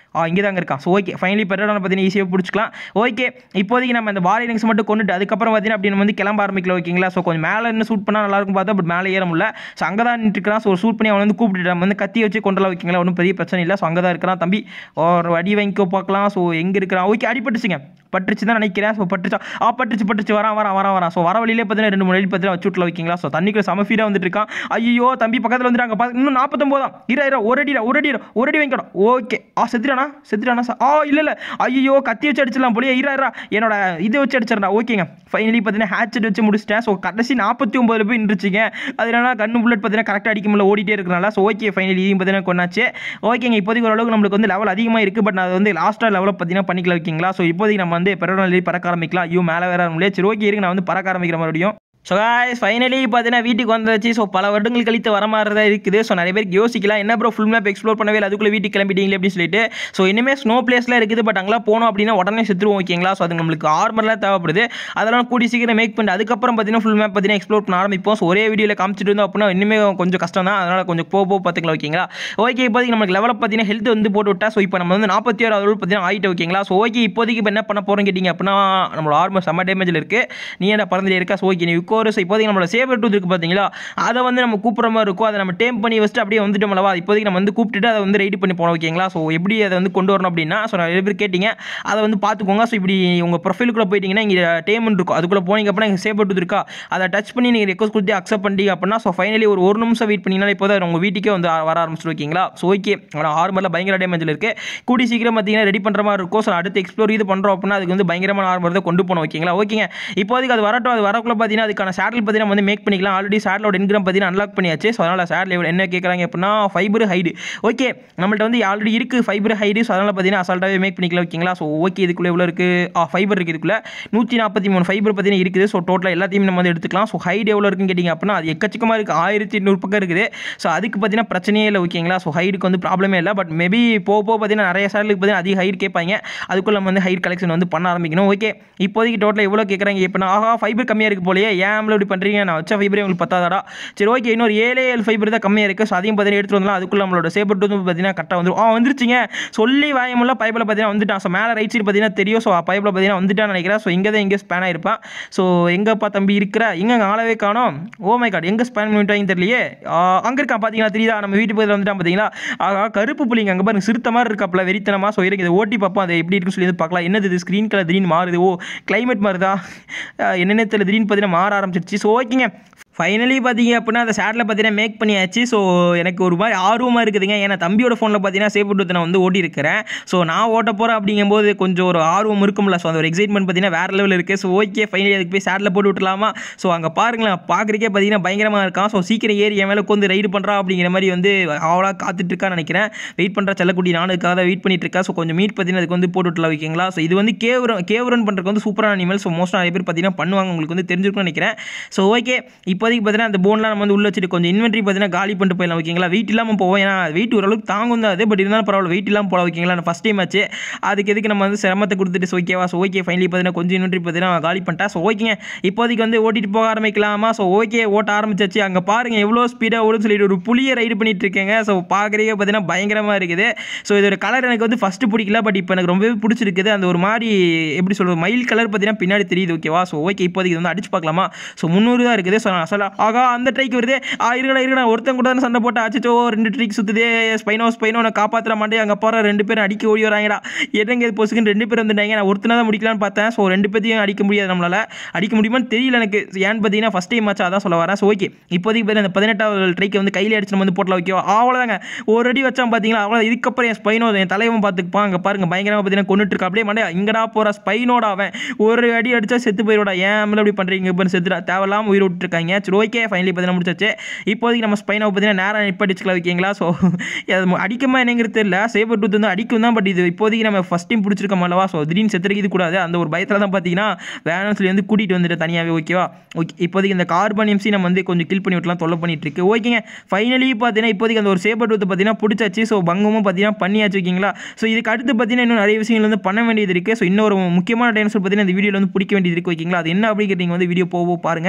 ஆ இங்கே தாங்க இருக்கான் ஸோ ஓகே ஃபைனலி பெரோடான பார்த்தீங்கன்னா ஈஸியாக பிடிச்சிக்கலாம் ஓகே இப்போதைக்கு நம்ம இந்த வாரியனிங்ஸ் மட்டும் கொண்டுட்டு அதுக்கப்புறம் பார்த்தீங்கன்னா அப்படி நம்ம வந்து கிளம்ப ஆரம்பிக்கல ஓகேங்களா ஸோ கொஞ்சம் மேலே இருந்து ஷூட் பண்ணால் நல்லா இருக்கும் பார்த்தா பட் மேலே ஏற முடியல ஸோ அங்கே தான் நின்றுக்கிறான் ஸோ ஷூட் பண்ணி அவன் வந்து கூப்பிட்டு நம்ம வந்து கத்தி வச்சு கொண்டலாம் வைக்கிங்களா ஒன்றும் பெரிய பிரச்சனை இல்லை ஸோ அங்கே தான் இருக்கிறான் தம்பி ஒரு அடி வாங்கிக்கோ பார்க்கலாம் ஸோ எங்கே இருக்கிறான் ஓகே அடிபட்டுச்சுங்க பட்டுச்சு தான் நினைக்கிறேன் ஸோ பட்டுச்சா ஆ பட்டுச்சு பட்டுச்சு வரான் வரான் வரான் வரான் ஸோ வர வழியிலே பார்த்தீங்கன்னா ரெண்டு மூணு வழி பார்த்தீங்கன்னா வச்சு விட்ல வைக்கிங்களா ஸோ தண்ணிக்குள்ள செம ஃபீடாக வந்துட்டு இருக்கான் ஐயோ தம்பி பக்கத்தில் வந்துட்டாங்க பா இன்னும் நாற்பத்தொம்போது தான் இரா இரா ஒரு அடி ஒரு அடி ஒரு அடி வாங்கிக்கணும் ஓகே ஆ செத்துட்டானா செத்துட்டானா சார் ஆ இல்லை இல்லை ஐயோ கத்தி வச்சு அடிச்சிடலாம் போலியே இரா இரா என்னோட இதை வச்சு அடிச்சிடறா ஓகேங்க ஃபைனலி பார்த்தீங்கன்னா ஹேட்செட் வச்சு முடிச்சிட்டேன் ஸோ கடைசி நாற்பத்தி ஒம்பதுல போய் நின்றுச்சிங்க அதனால கண்ணு புல்லட் பார்த்தீங்கன்னா கரெக்டாக அடிக்க முடியல ஓடிட்டே இருக்கிறனால ஸோ ஓகே ஃபைனலி இதையும் பார்த்தீங்கன்னா கொண்டாச்சு ஓகேங்க இப்போதைக்கு ஓரளவுக்கு நம்மளுக்கு வந்து லெவல் அதிகமாக இருக்குது பட் அது வந்து லாஸ்ட்டாக லெவலில் பார்த்தீங்கன்னா பண்ணிக்கலாம் ஓகேங்களா ஸோ இப்போதைக்கு நம்ம வந்து பெரோனலி பறக்க ஆரம்பிக்கலாம் ஐயோ மேலே வேற முடியாது சரி ஓகே இருக்கு நான் வந்து பறக்க ஆரம்பிக்கிற மறுபடியும் ஸோ காய்ஸ் ஃபைனலி பார்த்தீங்கன்னா வீட்டுக்கு வந்தாச்சு ஸோ பல வருடங்கள் கழித்து வர மாதிரி தான் இருக்குது ஸோ நிறைய பேருக்கு யோசிக்கலாம் என்ன ப்ரோ ஃபுல் மேப் எக்ஸ்ப்ளோர் பண்ணவே இல்லை அதுக்குள்ளே வீட்டுக்கு கிளம்பிட்டீங்களே அப்படின்னு சொல்லிட்டு ஸோ இனிமேல் ஸ்னோ பிளேஸ்லாம் இருக்குது பட் அங்கெல்லாம் போனோம் அப்படின்னா உடனே செத்துருவோம் ஓகேங்களா ஸோ அது நம்மளுக்கு ஆர்மர்லாம் தேவைப்படுது அதெல்லாம் கூடி சீக்கிரம் மேக் பண்ணிட்டு அதுக்கப்புறம் பார்த்தீங்கன்னா ஃபுல் மேப் பார்த்தீங்கன்னா எக்ஸ்ப்ளோர் பண்ண ஆரம்பிப்போம் ஸோ ஒரே வீடியோவில் காமிச்சிட்டு இருந்தோம் அப்படின்னா இன்னுமே கொஞ்சம் கஷ்டம் தான் அதனால் கொஞ்சம் போக போக பார்த்துக்கலாம் ஓகேங்களா ஓகே இப்போதைக்கு நமக்கு லெவலில் பார்த்தீங்கன்னா ஹெல்த் வந்து போட்டு விட்டா ஸோ இப்போ நம்ம வந்து நாற்பத்தி ஆறு அளவு பார்த்தீங்கன்னா ஆகிட்டு ஓகேங்களா ஸோ ஓகே இப்போதைக்கு இப்போ என்ன பண்ண போகிறோம் கேட்டிங்க அப்படின்னா நம்மளோட ஆர்மர் செம்ம டேமேஜில் இருக்குது நீ என்ன பறந்துட்டே இருக்கா ஸோ ஓகே நீ விக்கோரு ஸோ இப்போதைக்கு நம்மளோட சேவர் டூத் இருக்குது பார்த்தீங்களா அதை வந்து நம்ம கூப்பிட்ற மாதிரி இருக்கும் அதை நம்ம டேம் பண்ணி வச்சுட்டு அப்படியே வந்துட்டோம்லவா இப்போதைக்கு நம்ம வந்து கூப்பிட்டுட்டு அதை வந்து ரெடி பண்ணி போனோம் ஓகேங்களா ஸோ எப்படி அதை வந்து கொண்டு வரணும் அப்படின்னா ஸோ நிறைய பேர் கேட்டிங்க அதை வந்து பார்த்துக்கோங்க ஸோ இப்படி உங்கள் ப்ரொஃபைலுக்குள்ளே போயிட்டீங்கன்னா இங்கே டேமன் இருக்கும் அதுக்குள்ளே போனீங்க அப்படின்னா இங்கே சேவர் டூத் இருக்கா அதை டச் பண்ணி நீங்கள் ரெக்வஸ்ட் கொடுத்து அக்செப்ட் பண்ணிட்டீங்க அப்படின்னா ஸோ ஃபைனலி ஒரு ஒரு நிமிஷம் வெயிட் பண்ணிங்கன்னா இப்போ தான் உங்கள் வீட்டுக்கே வந்து வர ஆரம்பிச்சிட்டு ஓகேங்களா ஸோ ஓகே ஆனால் ஆர்மரில் பயங்கர டேமேஜில் இருக்குது கூடி சீக்கிரம் பார்த்தீங்கன்னா ரெடி பண்ணுற மாதிரி இருக்கும் ஸோ அடுத்து எக்ஸ்ப்ளோர் இது பண்ணுறோம் அப்படின்னா அதுக்கு வந்து பயங்கரமான ஆர்மர் தான் கொண்டு போகணும் ஓகேங்களா ஓகேங்க இப்போதைக்கு அது வரட்டும் அது வரக்குள்ள பார்த்தீங்கன்னா அதுக்கான சேட்டில் பார்த்தீங்கன்னா வந்து மேக் பண்ணிக்கலாம் ஆல்ரெடி சேட்டலோட இன்கிரம் பார்த்தீங்கன்னா அன்லாக் பண்ணியாச்சு ஸோ அதனால் சேட்டில் எவ்வளோ என்ன கேட்குறாங்க அப்படின்னா ஃபைபர் ஹைடு ஓகே நம்மள்ட்ட வந்து ஆல்ரெடி இருக்குது ஃபைபர் ஹைடு ஸோ அதனால் பார்த்தீங்கன்னா அசால்ட்டாகவே மேக் பண்ணிக்கலாம் ஓகேங்களா ஸோ ஓகே இதுக்குள்ளே எவ்வளோ இருக்குது ஆ ஃபைபர் இருக்குது இதுக்குள்ளே நூற்றி நாற்பத்தி மூணு ஃபைபர் பார்த்தீங்கன்னா இருக்குது ஸோ டோட்டலாக எல்லாத்தையும் நம்ம வந்து எடுத்துக்கலாம் ஸோ ஹைடு எவ்வளோ இருக்குன்னு கேட்டிங்க அப்படின்னா அது எக்கச்சக்கமாக இருக்குது ஆயிரத்தி எண்ணூறு பக்கம் இருக்குது ஸோ அதுக்கு பார்த்தீங்கன்னா பிரச்சனையே இல்லை ஓகேங்களா ஸோ ஹைடுக்கு வந்து ப்ராப்ளமே இல்லை பட் மேபி போக போக பார்த்தீங்கன்னா நிறைய சேனலுக்கு பார்த்தீங்கன்னா அதிக ஹைட் கேட்பாங்க அதுக்குள்ள நம்ம வந்து ஹைட் கலெக்ஷன் வந்து பண்ண ஆரம்பிக்கணும் ஓகே இப்போதைக்கு டோட்டலாக எவ்வளோ கேட்குறாங்க இப்போ ஆஹா ஃபைபர் கம்மியாக இருக்குது போலயே ஏன் நம்மள இப்படி பண்ணுறீங்க நான் வச்ச ஃபைபரே உங்களுக்கு பத்தாதாடா சரி ஓகே இன்னொரு ஏழே ஏழு ஃபைபர் தான் கம்மியாக இருக்குது ஸோ அதையும் பார்த்தீங்கன்னா எடுத்துட்டு வரலாம் அதுக்குள்ள நம்மளோட சேபர் டூத் பார்த்தீங்கன்னா கரெக்டாக வந்துடும் ஆ வந்துருச்சுங்க சொல்லி வாயமுள்ள பைப்பில் பார்த்தீங்கன்னா வந்துட்டான் ஸோ மேலே ரைட் சைடு பார்த்தீங்கன்னா தெரியும் ஸோ பைப்பில் பார்த்தீங்கன்னா வந்துட்டான்னு நினைக்கிறேன் ஸோ இங்கே தான் எங்கே ஸ்பேன் ஆயிருப்பான் ஸோ எங்கேப்பா தம்பி இருக்கிற எங்கே அங்கே ஆளவே காணோம் ஓ மை காட் எங்கே ஸ்பேன் பண்ணிட்டாங்கன்னு தெரியலையே அங்கே இருக்கான் பார்த்தீங்களா தெரியுதா நம்ம வீட்டு பக்கத்தில் வந்துட்டான் பார்த்தீங்களா ஆகா கருப்பு புள்ளிங்க அங்கே பாருங்க சிறுத்த மாதிரி இருக்காப்ல வெறித்தனமாக ஸோ இருக்கு இதை ஓட்டி பார்ப்போம் அது எப்படி இருக்குன்னு சொல்லி வந்து பார்க்கலாம் என்னது இது ஸ்க்ரீன் கலர் திடீர்னு மாறுது ஓ கிளைமேட் மாறுதா என்னென்ன தெரியல திடீர்னு பார்த்தீங்கன்னா மாற ஆரம்பிச்சிருச்சு ஸோ ஓகேங்க ஃபைனலி பார்த்தீங்க அப்படின்னா அந்த ஷேட்டில் பார்த்தீங்கன்னா மேக் பண்ணியாச்சு ஸோ எனக்கு ஒரு மாதிரி ஆர்வமாக இருக்குதுங்க ஏன்னா தம்பியோட ஃபோனில் பார்த்தீங்கன்னா சேஃப் விட்டு நான் வந்து ஓட்டி இருக்கிறேன் ஸோ நான் ஓட்ட போகிறேன் அப்படிங்கும்போது கொஞ்சம் ஒரு ஆர்வம் இருக்கும்ல ஸோ அந்த ஒரு எக்ஸைட்மெண்ட் பார்த்தீங்கன்னா வேறு லெவலில் இருக்குது ஸோ ஓகே ஃபைனலி அதுக்கு போய் ஷேட்டில் போட்டு விட்டுலாமா ஸோ அங்கே பாருங்களேன் பார்க்குறக்கே பார்த்தீங்கன்னா பயங்கரமாக இருக்கான் ஸோ சீக்கிரம் ஏறி என் மேலே உட்காந்து ரைடு பண்ணுறா அப்படிங்கிற மாதிரி வந்து அவ்வளோ காத்துட்டு இருக்கான்னு நினைக்கிறேன் வெயிட் பண்ணுற செல்லக்குட்டி நானும் இதுக்காக தான் வெயிட் பண்ணிட்டு இருக்கா ஸோ கொஞ்சம் மீட் பார்த்தீங்கன்னா அதுக்கு வந்து போட்டு விட்டுலாம் ஓகேங்களா ஸோ இது வந்து கேவரன் கேவரன் பண்ணுறதுக்கு வந்து சூப்பரான அனிமல் ஸோ மோஸ்ட் நிறைய பேர் பார்த்தீங்கன்னா பண்ணுவாங்க உங்களுக்கு வந்து தெரிஞ்சிருக்கும்னு நினைக்கிறேன் ஸோ ஓகே இப்போதைக்கு பார்த்தீங்கன்னா அந்த போன்லாம் நம்ம வந்து உள்ள வச்சுட்டு கொஞ்சம் இன்வென்ட்ரி பார்த்தீங்கன்னா காலி பண்ணிட்டு போயிடலாம் ஓகேங்களா வெயிட் இல்லாமல் போவோம் ஏன்னா வெயிட் ஓரளவுக்கு தாங்கும் தான் அது பட் இருந்தாலும் பரவாயில்ல வெயிட் இல்லாமல் போகலாம் ஓகேங்களா நான் ஃபஸ்ட் டைம் ஆச்சு அதுக்கு எதுக்கு நம்ம வந்து சிரமத்தை கொடுத்துட்டு ஸோ ஓகேவா ஸோ ஓகே ஃபைனலி பார்த்தீங்கன்னா கொஞ்சம் இன்வென்ட்ரி பார்த்தீங்கன்னா காலி பண்ணிட்டா ஸோ ஓகேங்க இப்போதைக்கு வந்து ஓட்டிட்டு போக ஆரம்பிக்கலாமா ஸோ ஓகே ஓட்ட ஆரம்பிச்சாச்சு அங்கே பாருங்க எவ்வளோ ஸ்பீடாக ஓடுன்னு சொல்லிட்டு ஒரு புளியை ரைடு பண்ணிட்டு இருக்கேங்க ஸோ பார்க்குறீங்க பார்த்தீங்கன்னா பயங்கரமாக இருக்குது ஸோ இதோட கலர் எனக்கு வந்து ஃபஸ்ட்டு பிடிக்கல பட் இப்போ எனக்கு ரொம்பவே பிடிச்சிருக்குது அந்த ஒரு மாதிரி எப்படி சொல்கிறது மயில் கலர் பார்த்தீங்கன்னா பின்னாடி தெரியுது ஓகேவா ஸோ ஓகே இப்போதைக்கு இது வந்து அடிச்சு பார்க்கலாமா ஸோ முந்நூறு தான் இருக்குது ஸோ நான் சொல்ல ஆகா அந்த ட்ரைக்கு வருது ஆ இருக்கடா இருக்கடா ஒருத்தன் கூட தானே சண்டை போட்டு ஆச்சோ ரெண்டு ட்ரிக் சுற்றுதே ஸ்பைனோ ஸ்பைனோ நான் காப்பாற்ற மாட்டேன் அங்கே போகிற ரெண்டு பேரும் அடிக்க ஓடி வராங்கடா என்னங்க இது பொசுக்குன்னு ரெண்டு பேர் வந்துட்டாங்க நான் ஒருத்தனை தான் முடிக்கலான்னு பார்த்தேன் ஸோ ரெண்டு பேர்த்தையும் அடிக்க முடியாது நம்மளால் அடிக்க முடியுமான்னு தெரியல எனக்கு ஏன்னு பார்த்தீங்கன்னா ஃபஸ்ட் டைம் ஆச்சு அதான் சொல்ல வரேன் ஸோ ஓகே இப்போதைக்கு பார்த்தீங்கன்னா அந்த பதினெட்டாவது ட்ரைக்கை வந்து கையில் அடிச்சு நம்ம வந்து போட்டலாம் வைக்கோ அவ்வளோதாங்க ஒரு அடி வச்சான் பார்த்தீங்களா அவ்வளோ இதுக்கப்புறம் என் ஸ்பைனோ என் தலைவன் பார்த்துக்குப்பான் அங்கே பாருங்க பயங்கரமாக பார்த்தீங்கன்னா கொண்டுட்டு இருக்கா அப்படியே மண்டே இங்கடா போகிற ஸ்பைனோட அவன் ஒரு அடி அடிச்சா செத்து போயிடுடா ஏன் மேலே அப்படி பண்ணுறீங்க இப்போ செத்துடா தேவையில்லாமல் உயிர் விட்டுருக்காங்க சரி ஓகே ஃபைனலி பார்த்தீங்கன்னா முடிச்சாச்சு இப்போதைக்கு நம்ம ஸ்பைனை பார்த்தீங்கன்னா நேரம் நிப்படிச்சுக்கலாம் வைக்கிங்களா ஸோ அது அடிக்குமா என்னங்கிறது தெரியல சேவர் டூத் வந்து அடிக்கும் தான் பட் இது இப்போதைக்கு நம்ம ஃபஸ்ட் டைம் பிடிச்சிருக்கோம் அல்லவா ஸோ திடீர்னு செத்துறது இது கூடாது அந்த ஒரு பயத்தில் தான் பார்த்தீங்கன்னா வேணும்னு சொல்லி வந்து கூட்டிகிட்டு வந்துட்டு தனியாகவே ஓகேவா ஓகே இப்போதைக்கு இந்த கார்பன் எம்சி நம்ம வந்து கொஞ்சம் கில் பண்ணி விட்டுலாம் தொல்லை பண்ணிட்டு இருக்கு ஓகேங்க ஃபைனலி பார்த்தீங்கன்னா இப்போதைக்கு அந்த ஒரு சேவர் டூத் பார்த்தீங்கன்னா பிடிச்சாச்சு ஸோ பங்கமும் பார்த்தீங்கன்னா பண்ணியாச்சு ஓகேங்களா ஸோ இதுக்கு அடுத்து பார்த்தீங்கன்னா இன்னும் நிறைய விஷயங்கள் வந்து பண்ண வேண்டியது இருக்குது ஸோ இன்னொரு முக்கியமான டைனோசர் பார்த்தீங்கன்னா இந்த வீடியோவில் வந்து பிடிக்க வேண்டியது இருக்குது ஓகேங்களா அது என்ன அப்படிங்கிறது நீங்கள் வந்து வீடியோ போவோ பாருங்கள்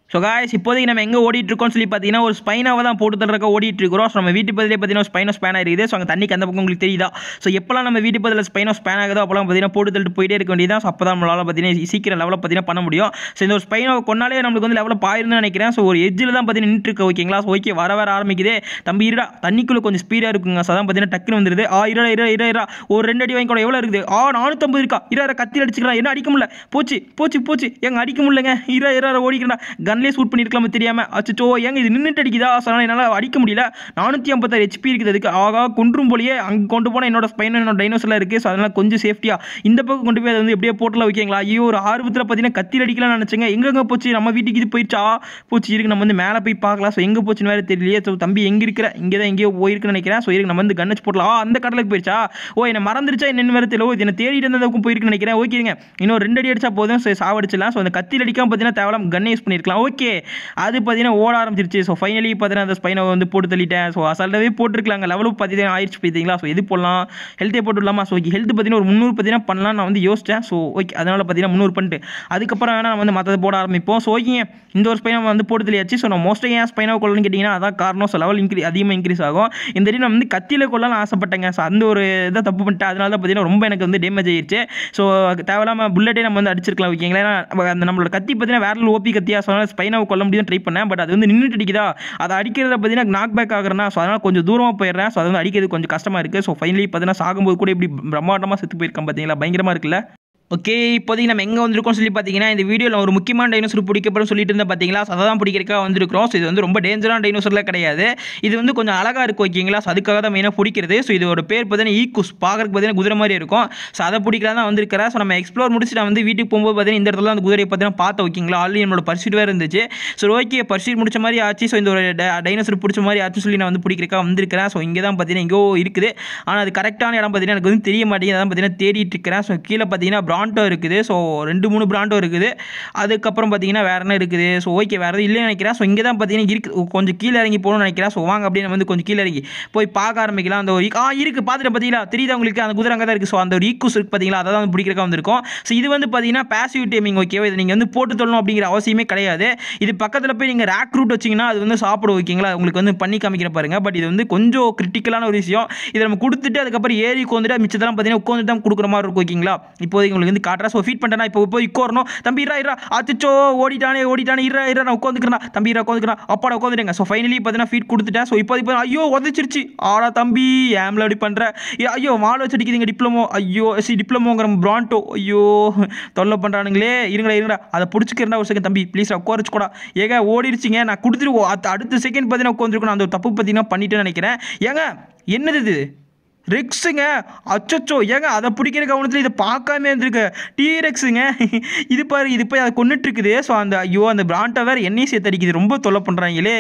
ஸோ காய்ஸ் இப்போதைக்கு நம்ம எங்கே ஓடிட்டு இருக்கோம்னு சொல்லி பார்த்தீங்கன்னா ஒரு ஸ்பைனாவை தான் போட்டு தள்ளுறக்க ஓடிட்டு இருக்கிறோம் ஸோ நம்ம வீட்டு பதிலே பார்த்தீங்கன்னா ஸ்பைனோ ஸ்பேன் இருக்குது ஸோ அங்கே தண்ணிக்கு அந்த பக்கம் உங்களுக்கு தெரியுதா ஸோ எப்போல்லாம் நம்ம வீட்டு பதில் ஸ்பைனோ ஸ்பேன் ஆகுதோ அப்போலாம் பார்த்தீங்கன்னா போட்டு தள்ளிட்டு போயிட்டே இருக்க வேண்டியதான் ஸோ அப்போ தான் நம்மளால் பார்த்தீங்கன்னா சீக்கிரம் லெவலில் பார்த்தீங்கன்னா பண்ண முடியும் ஸோ இந்த ஒரு ஸ்பைனாவை கொண்டாலே நம்மளுக்கு வந்து லெவலில் பாயிருன்னு நினைக்கிறேன் ஸோ ஒரு எஜ்ஜில் தான் பார்த்தீங்கன்னா நின்று இருக்கு ஓகேங்களா ஸோ ஓகே வர வர ஆரம்பிக்குது தம்பி இருடா தண்ணிக்குள்ளே கொஞ்சம் ஸ்பீடாக இருக்குங்க ஸோ அதான் பார்த்தீங்கன்னா டக்குன்னு வந்துருது ஆ இரா இரா இரா இரா ஒரு ரெண்டு அடி வாங்கி கூட எவ்வளோ இருக்குது ஆ நானூற்றம்பது இருக்கா இரா கத்தி அடிச்சுக்கலாம் என்ன அடிக்க முடியல போச்சு போச்சு போச்சு எங்க அடிக்க முடியலங்க இரா இரா ஓடிக்கிறா கன்லேயே ஷூட் பண்ணியிருக்கலாம் தெரியாம அச்சோ ஏங்க இது நின்றுட்டு அடிக்குதா சொன்னால் என்னால் அடிக்க முடியல நானூற்றி ஐம்பத்தாறு ஹெச்பி இருக்குது அதுக்கு ஆகா கொன்றும் போலியே அங்கே கொண்டு போனால் என்னோட ஸ்பைன் என்னோட டைனோஸ்லாம் இருக்குது ஸோ அதனால் கொஞ்சம் சேஃப்டியாக இந்த பக்கம் கொண்டு போய் அதை வந்து எப்படியே போட்டில் வைக்கீங்களா ஐயோ ஒரு ஆர்வத்தில் பார்த்தீங்கன்னா கத்தி அடிக்கலாம்னு நினச்சேங்க எங்கெங்க போச்சு நம்ம வீட்டுக்கு இது போயிடுச்சா போச்சு இருக்கு நம்ம வந்து மேலே போய் பார்க்கலாம் ஸோ எங்கே போச்சுன்னு வேறு தெரியலையே ஸோ தம்பி எங்கே இருக்கிற இங்கே தான் எங்கேயோ போயிருக்குன்னு நினைக்கிறேன் ஸோ இருக்கு நம்ம வந்து கண்ணச்சு போடலாம் ஆ, அந்த கடலுக்கு போயிடுச்சா ஓ என்ன மறந்துருச்சா என்னென்னு வேறு தெரியல ஓ இது என்ன தேடிட்டு இருந்ததுக்கும் போயிருக்குன்னு நினைக்கிறேன் ஓகேங்க இன்னும் ரெண்டு அடி அடிச்சா போதும் ஸோ சாவடிச்சிடலாம் ஸோ அந்த கத்தியில் அடிக்காம பார்த்தீங்கன்னா தேவலாம் கன்னை யூஸ் பண்ணியிருக்கலாம் ஓகே அது பார்த்தீங்கன்னா ஓட ஆரம்பிச்சிருச்சு ஸோ ஃபைனலி பார்த்தீங்கன்னா அந்த ஸ்பைனை வந்து போட்டு தள்ளிட்டேன் ஸோ அசால்ட்டாகவே போட்டிருக்கலாங்க லெவலும் பார்த்தீங்கன்னா ஆயிடுச்சு பார்த்தீங்களா ஸோ எது போடலாம் ஹெல்த்தே போட்டுடலாமா ஸோ ஹெல்த் பார்த்தீங்கன்னா ஒரு முந்நூறு பார்த்தீங்கன்னா பண்ணலாம் நான் வந்து யோசித்தேன் ஸோ ஓகே அதனால் பார்த்தீங்கன்னா முந்நூறு பண்ணிட்டு அதுக்கப்புறம் வேணால் நம்ம வந்து மற்றது போட ஆரம்பிப்போம் ஸோ ஓகேங்க இந்த ஒரு ஸ்பைனை வந்து போட்டு தள்ளியாச்சு ஸோ நான் மோஸ்ட்டாக ஏன் ஸ்பைனாக கொள்ளணும்னு கேட்டிங்கன்னா அதான் காரணம் ஸோ லெவல் இன்க்ரீ அதிகமாக இன்க்ரீஸ் ஆகும் இந்த time நான் வந்து கத்தியில் கொள்ளலாம் ஆசைப்பட்டேங்க ஸோ அந்த ஒரு இதை தப்பு பண்ணிட்டேன் அதனால தான் பார்த்தீங்கன்னா ரொம்ப எனக்கு வந்து டேமேஜ் ஆயிடுச்சு ஸோ தேவையில்லாமல் புல்லட்டே நம்ம வந்து அடிச்சிருக்கலாம் ஓகேங்களா ஏன்னா அந்த நம்மளோட கத்தி பார்த்தீங்கன்னா வேற ஓபி கத்தியா ஸோ அதனால் ஸ்பைனாவை கொல்ல முடியும் ட்ரை பண்ணேன் பட் அது வந்து நின்றுட்டு அடிக்குதா அதை அடிக்கிறத பார்த்தீங்கன்னா நாக் பேக் ஆகுறேன்னா ஸோ அதனால் கொஞ்சம் தூரமாக போயிடுறேன் ஸோ அது வந்து அடிக்கிறது கொஞ்சம் கஷ்டமாக இருக்குது ஸோ ஃபைனலி பார்த்தீங்கன்னா சாகும்போது கூட இப்படி பிரம்மாண்டமாக செத்து போயிருக்கேன் பார்த்தீங்களா பயங்கரமாக இருக்குல்ல ஓகே இப்போதைக்கு நம்ம எங்கே வந்திருக்கோம் சொல்லி பார்த்தீங்கன்னா இந்த வீடியோவில் ஒரு முக்கியமான டைனோசர் பிடிக்கப்படும் சொல்லிட்டு இருந்தேன் பார்த்தீங்களா ஸோ அதை தான் பிடிக்கிறதுக்காக வந்திருக்கிறோம் ஸோ இது வந்து ரொம்ப டேஞ்சரான டைனோசர்லாம் கிடையாது இது வந்து கொஞ்சம் அழகாக இருக்கும் ஓகேங்களா ஸோ அதுக்காக தான் மெயினாக பிடிக்கிறது ஸோ இதோட பேர் பார்த்தீங்கன்னா ஈக்குஸ் பார்க்கறதுக்கு பார்த்தீங்கன்னா குதிரை மாதிரி இருக்கும் ஸோ அதை பிடிக்கலாம் தான் வந்திருக்கிறேன் ஸோ நம்ம எக்ஸ்ப்ளோர் முடிச்சு நான் வந்து வீட்டுக்கு போகும்போது பார்த்தீங்கன்னா இந்த இடத்துல அந்த குதிரையை பார்த்தீங்கன்னா பார்த்தேன் ஓகேங்களா ஆல்ரெடி நம்மளோட பர்சீட் வேறு இருந்துச்சு ஸோ ஓகே பர்சீட் முடிச்ச மாதிரி ஆச்சு ஸோ இந்த ஒரு டைனோசர் பிடிச்ச மாதிரி ஆச்சு சொல்லி நான் வந்து பிடிக்கிறக்காக வந்திருக்கிறேன் ஸோ இங்கே தான் பார்த்தீங்கன்னா எங்கேயோ இருக்குது ஆனால் அது கரெக்டான இடம் பார்த்தீங்கன்னா எனக்கு வந்து தெரிய மாட்டேங்குது அதான் பார்த்தீங்கன்னா தேடிட்டு இருக்கிறேன் ஸோ கீழே பார்த்தீங்கன்னா பிராண்டோ இருக்குது ஸோ ரெண்டு மூணு பிராண்டோ இருக்குது அதுக்கப்புறம் பார்த்தீங்கன்னா வேற என்ன இருக்குது ஸோ ஓகே வேறு எதுவும் இல்லைன்னு நினைக்கிறேன் ஸோ இங்கே தான் பார்த்தீங்கன்னா இருக்கு கொஞ்சம் கீழே இறங்கி போகணும்னு நினைக்கிறேன் ஸோ வாங்க அப்படியே நம்ம வந்து கொஞ்சம் கீழே இறங்கி போய் பார்க்க ஆரம்பிக்கலாம் அந்த ஒரு ஈ- ஆ இருக்குது பார்த்துட்டு பார்த்தீங்களா தெரியுதா உங்களுக்கு அந்த குதிரை அங்கே தான் இருக்குது ஸோ அந்த ஒரு ஈக்குஸ் இருக்கு பார்த்தீங்களா அதை தான் வந்து பிடிக்கிறக்கா வந்திருக்கும் ஸோ இது வந்து பார்த்தீங்கன்னா பேசிவ் டேமிங் ஓகேவா இது நீங்கள் வந்து போட்டு தொல்லணும் அப்படிங்கிற அவசியமே கிடையாது இது பக்கத்தில் போய் நீங்கள் ரேக் ரூட் வச்சிங்கன்னா அது வந்து சாப்பிட ஓகேங்களா உங்களுக்கு வந்து பண்ணி காமிக்கிற பாருங்க பட் இது வந்து கொஞ்சம் கிரிட்டிக்கலான ஒரு விஷயம் இதை நம்ம கொடுத்துட்டு அதுக்கப்புறம் ஏறி உட்காந்துட்டு மிச்சத்தெல்லாம் பார்த்தீங்கன்னா உட்காந்து தான் கொடுக்குற மாதிரி இருக்கும் ஓகேங்களா இப்போதைக்கு உங்களுக்கு வந்து காட்டுறா ஸோ ஃபீட் பண்ணிட்டேன் இப்போ போய் உட்காரணும் தம்பி இரா இரா அச்சோ ஓடிட்டானே ஓடிட்டானே இரா இரா நான் உட்காந்துக்கிறேன் தம்பி இரா உட்காந்துக்கிறேன் அப்பாடா உட்காந்துட்டேங்க ஸோ ஃபைனலி பார்த்தீங்கன்னா ஃபீட் கொடுத்துட்டேன் ஸோ இப்போ இப்போ ஐயோ உதச்சிருச்சு ஆடா தம்பி ஏம்ல அப்படி பண்ணுற ஐயோ மாலை வச்சு அடிக்குதுங்க டிப்ளமோ ஐயோ சி டிப்ளமோங்கிற பிராண்டோ ஐயோ தொல்லை பண்ணுறானுங்களே இருங்கடா இருங்கடா அதை பிடிச்சிக்கிறா ஒரு செகண்ட் தம்பி ப்ளீஸ் உட்காரச்சு கூட ஏங்க ஓடிடுச்சிங்க நான் கொடுத்துட்டு ஓ- அடுத்த- அடுத்த செகண்ட் பார்த்தீங்கன்னா உட்காந்துருக்கணும் அந்த ஒரு தப்பு பார்த்தீங்கன்னா பண்ணிட்டேன்னு நினைக்கிறேன் ஏங்க என்னது இது ரெக்ஸுங்க அச்சச்சோ ஏங்க அதை பிடிக்கிற கவனத்தில் இதை பார்க்காம இருந்திருக்கு டீரெக்ஸுங்க இது பாரு இது போய் அதை கொண்டுட்டு இருக்குது ஸோ அந்த ஐயோ அந்த பிராண்டை வேறு எண்ணெய் சேர்த்து அடிக்குது ரொம்ப தொல்லை பண்ணுறாங்களே